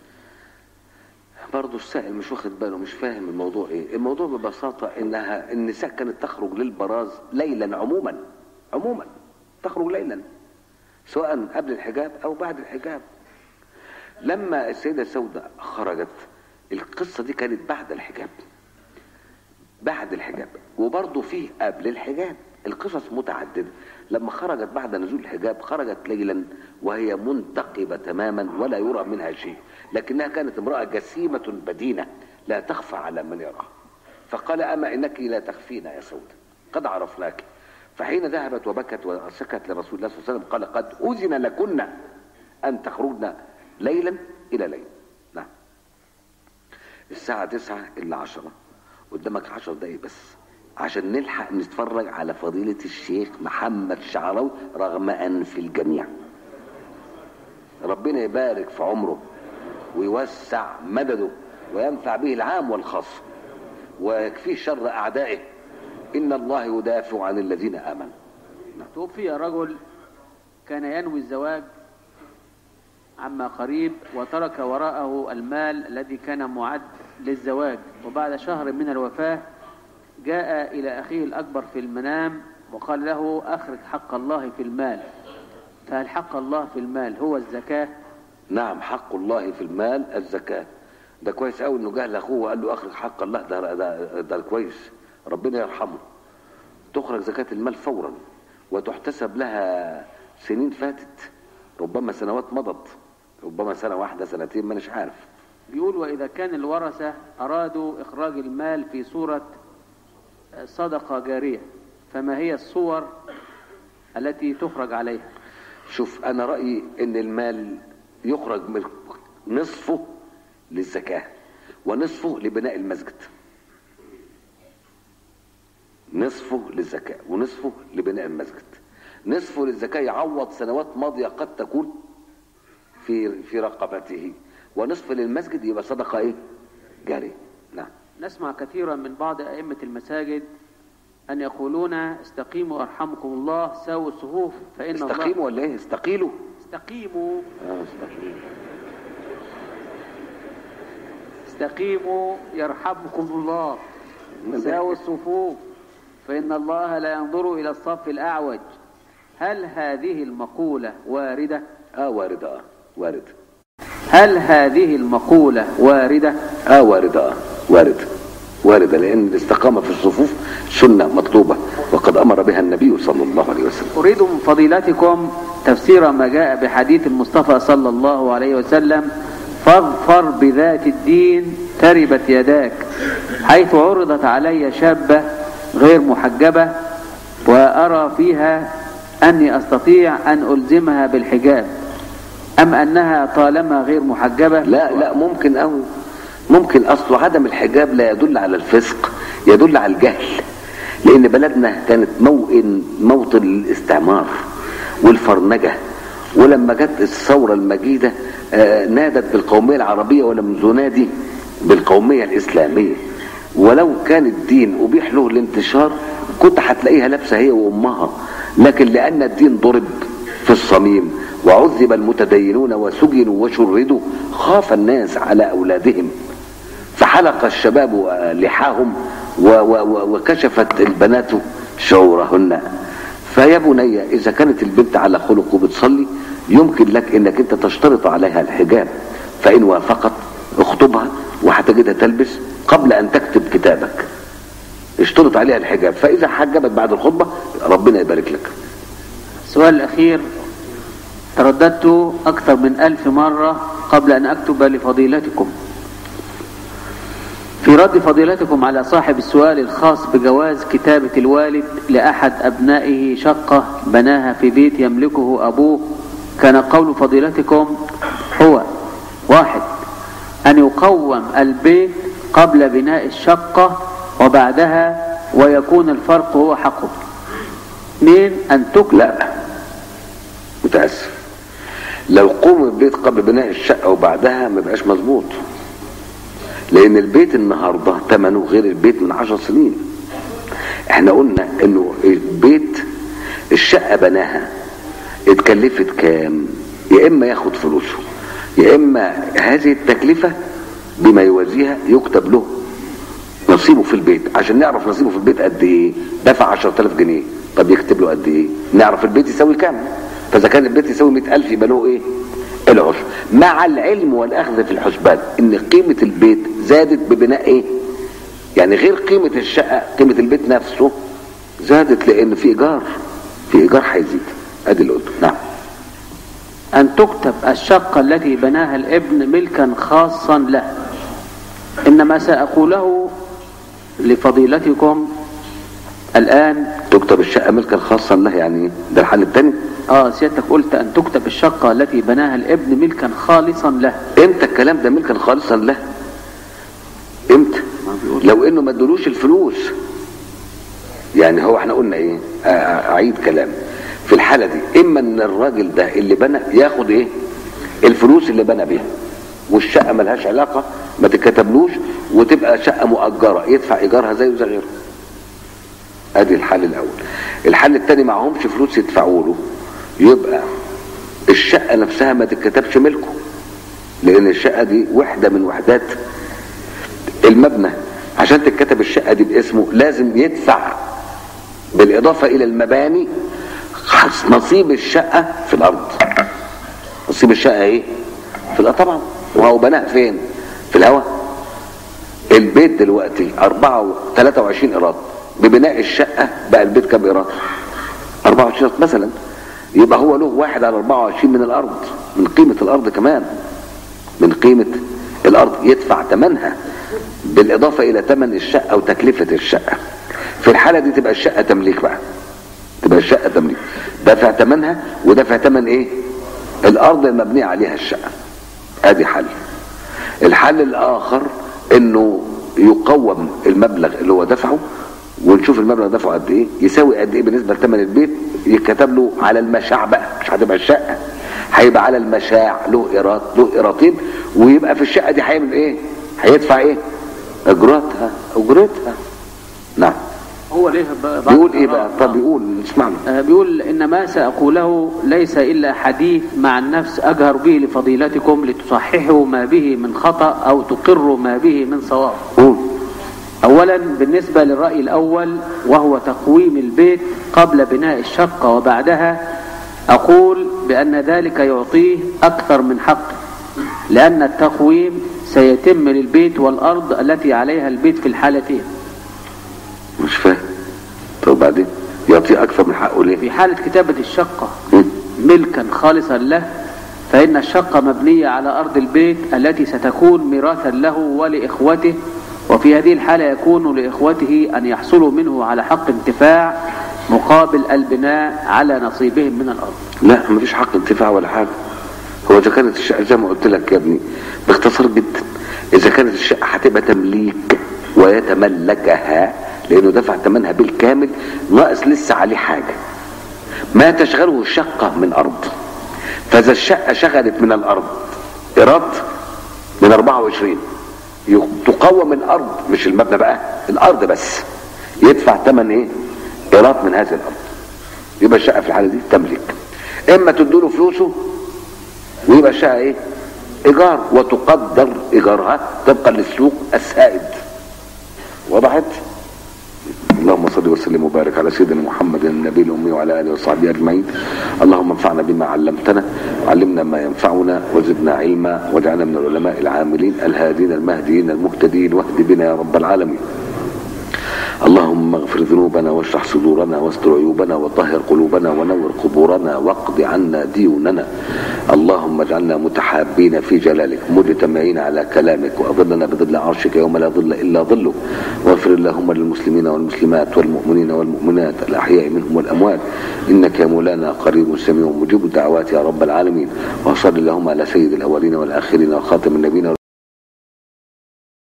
برضه السائل مش واخد باله مش فاهم الموضوع ايه الموضوع ببساطة انها النساء كانت تخرج للبراز ليلا عموما عموما تخرج ليلا سواء قبل الحجاب او بعد الحجاب لما السيدة سودة خرجت القصة دي كانت بعد الحجاب بعد الحجاب وبرضه فيه قبل الحجاب القصص متعددة لما خرجت بعد نزول الحجاب خرجت ليلا وهي منتقبة تماما ولا يرى منها شيء لكنها كانت امرأة جسيمة بدينة لا تخفى على من يراها فقال أما إنك لا تخفين يا سودة قد عرفناك فحين ذهبت وبكت وسكت لرسول الله صلى الله عليه وسلم قال قد أذن لكن أن تخرجن ليلا إلى ليل نعم الساعة تسعة إلا عشرة قدامك عشر دقايق بس عشان نلحق نتفرج على فضيلة الشيخ محمد شعراوي رغم أنف الجميع ربنا يبارك في عمره ويوسع مدده وينفع به العام والخاص ويكفيه شر أعدائه إن الله يدافع عن الذين آمنوا توفي رجل كان ينوي الزواج عما قريب وترك وراءه المال الذي كان معد للزواج وبعد شهر من الوفاة جاء إلى أخيه الأكبر في المنام وقال له أخرج حق الله في المال فهل حق الله في المال هو الزكاة نعم حق الله في المال الزكاة ده كويس قوي انه جه لاخوه وقال له اخرج حق الله ده ده, ده كويس ربنا يرحمه تخرج زكاة المال فورا وتحتسب لها سنين فاتت ربما سنوات مضت ربما سنة واحدة سنتين ما عارف بيقول وإذا كان الورثة أرادوا إخراج المال في صورة صدقة جارية فما هي الصور التي تخرج عليها شوف انا رأيي ان المال يخرج من نصفه للزكاة ونصفه لبناء المسجد نصفه للزكاة ونصفه لبناء المسجد نصفه للزكاة يعوض سنوات ماضية قد تكون في في رقبته ونصف للمسجد يبقى صدقة ايه جارية نعم نسمع كثيرا من بعض أئمة المساجد أن يقولون استقيموا أرحمكم الله سووا الصفوف فإن الله استقيموا ولا ايه استقيلوا استقيموا آه استقيموا استقيموا يرحمكم الله ساووا الصفوف فإن الله لا ينظر إلى الصف الأعوج هل هذه المقولة واردة؟ اه وارد اه وارد هل هذه المقولة واردة؟ اه وارد اه وارد وارد لان الاستقامة في الصفوف سنة مطلوبة وقد امر بها النبي صلى الله عليه وسلم أريد من فضيلتكم تفسير ما جاء بحديث المصطفى صلى الله عليه وسلم فاظفر بذات الدين تربت يداك حيث عرضت علي شابة غير محجبة وأرى فيها أني أستطيع أن ألزمها بالحجاب أم أنها طالما غير محجبة لا لا ممكن أو ممكن أصل عدم الحجاب لا يدل على الفسق يدل على الجهل لأن بلدنا كانت موئن موطن الاستعمار والفرنجة ولما جت الثورة المجيدة آه، نادت بالقومية العربية ولم تنادي بالقومية الإسلامية ولو كان الدين أبيح له الانتشار كنت هتلاقيها لابسة هي وأمها لكن لأن الدين ضرب في الصميم وعذب المتدينون وسجنوا وشردوا خاف الناس على أولادهم فحلق الشباب لحاهم و- و- و- وكشفت البنات شعورهن فيا بني إذا كانت البنت على خلق وبتصلي يمكن لك انك انت تشترط عليها الحجاب فإن وافقت اخطبها وهتجدها تلبس قبل أن تكتب كتابك اشترط عليها الحجاب فإذا حجبت بعد الخطبة ربنا يبارك لك السؤال الأخير ترددت أكثر من ألف مرة قبل أن أكتب لفضيلتكم في في رد فضيلتكم على صاحب السؤال الخاص بجواز كتابة الوالد لأحد أبنائه شقة بناها في بيت يملكه أبوه كان قول فضيلتكم هو واحد أن يقوم البيت قبل بناء الشقة وبعدها ويكون الفرق هو حقه اثنين أن تكلأ لا متأسف لو قوم البيت قبل بناء الشقة وبعدها ما بقاش مظبوط لأن البيت النهاردة ثمنه غير البيت من عشر سنين احنا قلنا انه البيت الشقة بناها اتكلفت كام يا اما ياخد فلوسه يا اما هذه التكلفة بما يوازيها يكتب له نصيبه في البيت عشان نعرف نصيبه في البيت قد ايه دفع 10000 جنيه طب يكتب له قد ايه نعرف البيت يساوي كام فاذا كان البيت يساوي 100000 يبقى له ايه العشر مع العلم والاخذ في الحسبان ان قيمة البيت زادت ببناء ايه يعني غير قيمة الشقة قيمة البيت نفسه زادت لان في ايجار في ايجار هيزيد ادي اللي قلته نعم أن تكتب الشقة التي بناها الابن ملكا خاصا له إنما سأقوله لفضيلتكم الآن تكتب الشقة ملكا خاصا له يعني إيه؟ ده الحل الثاني آه سيادتك قلت أن تكتب الشقة التي بناها الابن ملكا خالصا له امتى الكلام ده ملكا خالصا له امتى لو انه ما ادولوش الفلوس يعني هو احنا قلنا ايه آه، اعيد كلام في الحالة دي اما ان الراجل ده اللي بنى ياخد ايه الفلوس اللي بنى بيها والشقة ملهاش علاقة ما تتكتبلوش وتبقى شقة مؤجرة يدفع ايجارها زيه زي غيره ادي الحل الاول الحل الثاني معهمش فلوس يدفعوا له يبقى الشقة نفسها ما تتكتبش ملكه لان الشقة دي وحدة من وحدات المبنى عشان تتكتب الشقة دي باسمه لازم يدفع بالإضافة إلى المباني خص- نصيب الشقة في الأرض نصيب الشقة إيه؟ في الأرض طبعا وهو بناء فين؟ في الهواء البيت دلوقتي 4 23 إيراد ببناء الشقة بقى البيت كام إيراد؟ 24 إيراد مثلا يبقى هو له واحد على 24 من الأرض من قيمة الأرض كمان من قيمة الأرض يدفع ثمنها بالإضافة إلى ثمن الشقة وتكلفة الشقة في الحالة دي تبقى الشقة تمليك بقى تبقى الشقة تمليك دفع ثمنها ودفع ثمن إيه الأرض المبنية عليها الشقة ادي حل الحل الآخر إنه يقوم المبلغ اللي هو دفعه ونشوف المبلغ دفعه قد ايه يساوي قد ايه بالنسبه لثمن البيت يتكتب له على المشاع بقى مش هتبقى الشقه هيبقى على المشاع له ايراد له ايراتين ويبقى في الشقه دي هيعمل ايه هيدفع ايه اجرتها اجرتها نعم هو ليه ب- بعض بيقول ايه بقى الآراء؟ طب بيقول اسمعنا آه، بيقول إن ما سأقوله ليس إلا حديث مع النفس أجهر به لفضيلتكم لتصححوا ما به من خطأ أو تقروا ما به من صواب قول أولا بالنسبة للرأي الأول وهو تقويم البيت قبل بناء الشقة وبعدها أقول بأن ذلك يعطيه أكثر من حقه لأن التقويم سيتم للبيت والأرض التي عليها البيت في الحالتين مش فاهم طب بعدين يعطيه اكثر من حقه ليه في حالة كتابة الشقة مم. ملكا خالصا له فإن الشقة مبنية على أرض البيت التي ستكون ميراثا له ولإخوته وفي هذه الحالة يكون لإخوته أن يحصلوا منه على حق انتفاع مقابل البناء على نصيبهم من الأرض لا مفيش حق انتفاع ولا حاجه هو اذا كانت الشقه زي ما قلت لك يا ابني باختصار جدا اذا كانت الشقه هتبقى تمليك ويتملكها لانه دفع ثمنها بالكامل ناقص لسه عليه حاجه ما تشغله الشقه من ارض فاذا الشقه شغلت من الارض ايراد من 24 يق- تقوم الارض مش المبنى بقى الارض بس يدفع ثمن ايه ايراد من هذه الارض يبقى الشقه في الحاله دي تملك اما تدوله فلوسه ويبقى الشقه ايه ايجار وتقدر ايجارها طبقا للسوق السائد وضحت اللهم صل وسلم وبارك على سيدنا محمد النبي الامي وعلى اله وصحبه اجمعين اللهم انفعنا بما علمتنا وعلمنا ما ينفعنا وزدنا علما واجعلنا من العلماء العاملين الهادين المهديين المهتدين واهد بنا يا رب العالمين اللهم اغفر ذنوبنا واشرح صدورنا واستر عيوبنا وطهر قلوبنا ونور قبورنا واقض عنا ديوننا اللهم اجعلنا متحابين في جلالك مجتمعين على كلامك واظلنا بظل عرشك يوم لا ظل الا ظلك واغفر اللهم للمسلمين والمسلمات والمؤمنين والمؤمنات الاحياء منهم والاموات انك يا مولانا قريب سميع مجيب الدعوات يا رب العالمين وصل اللهم على سيد الاولين والاخرين وخاتم النبيين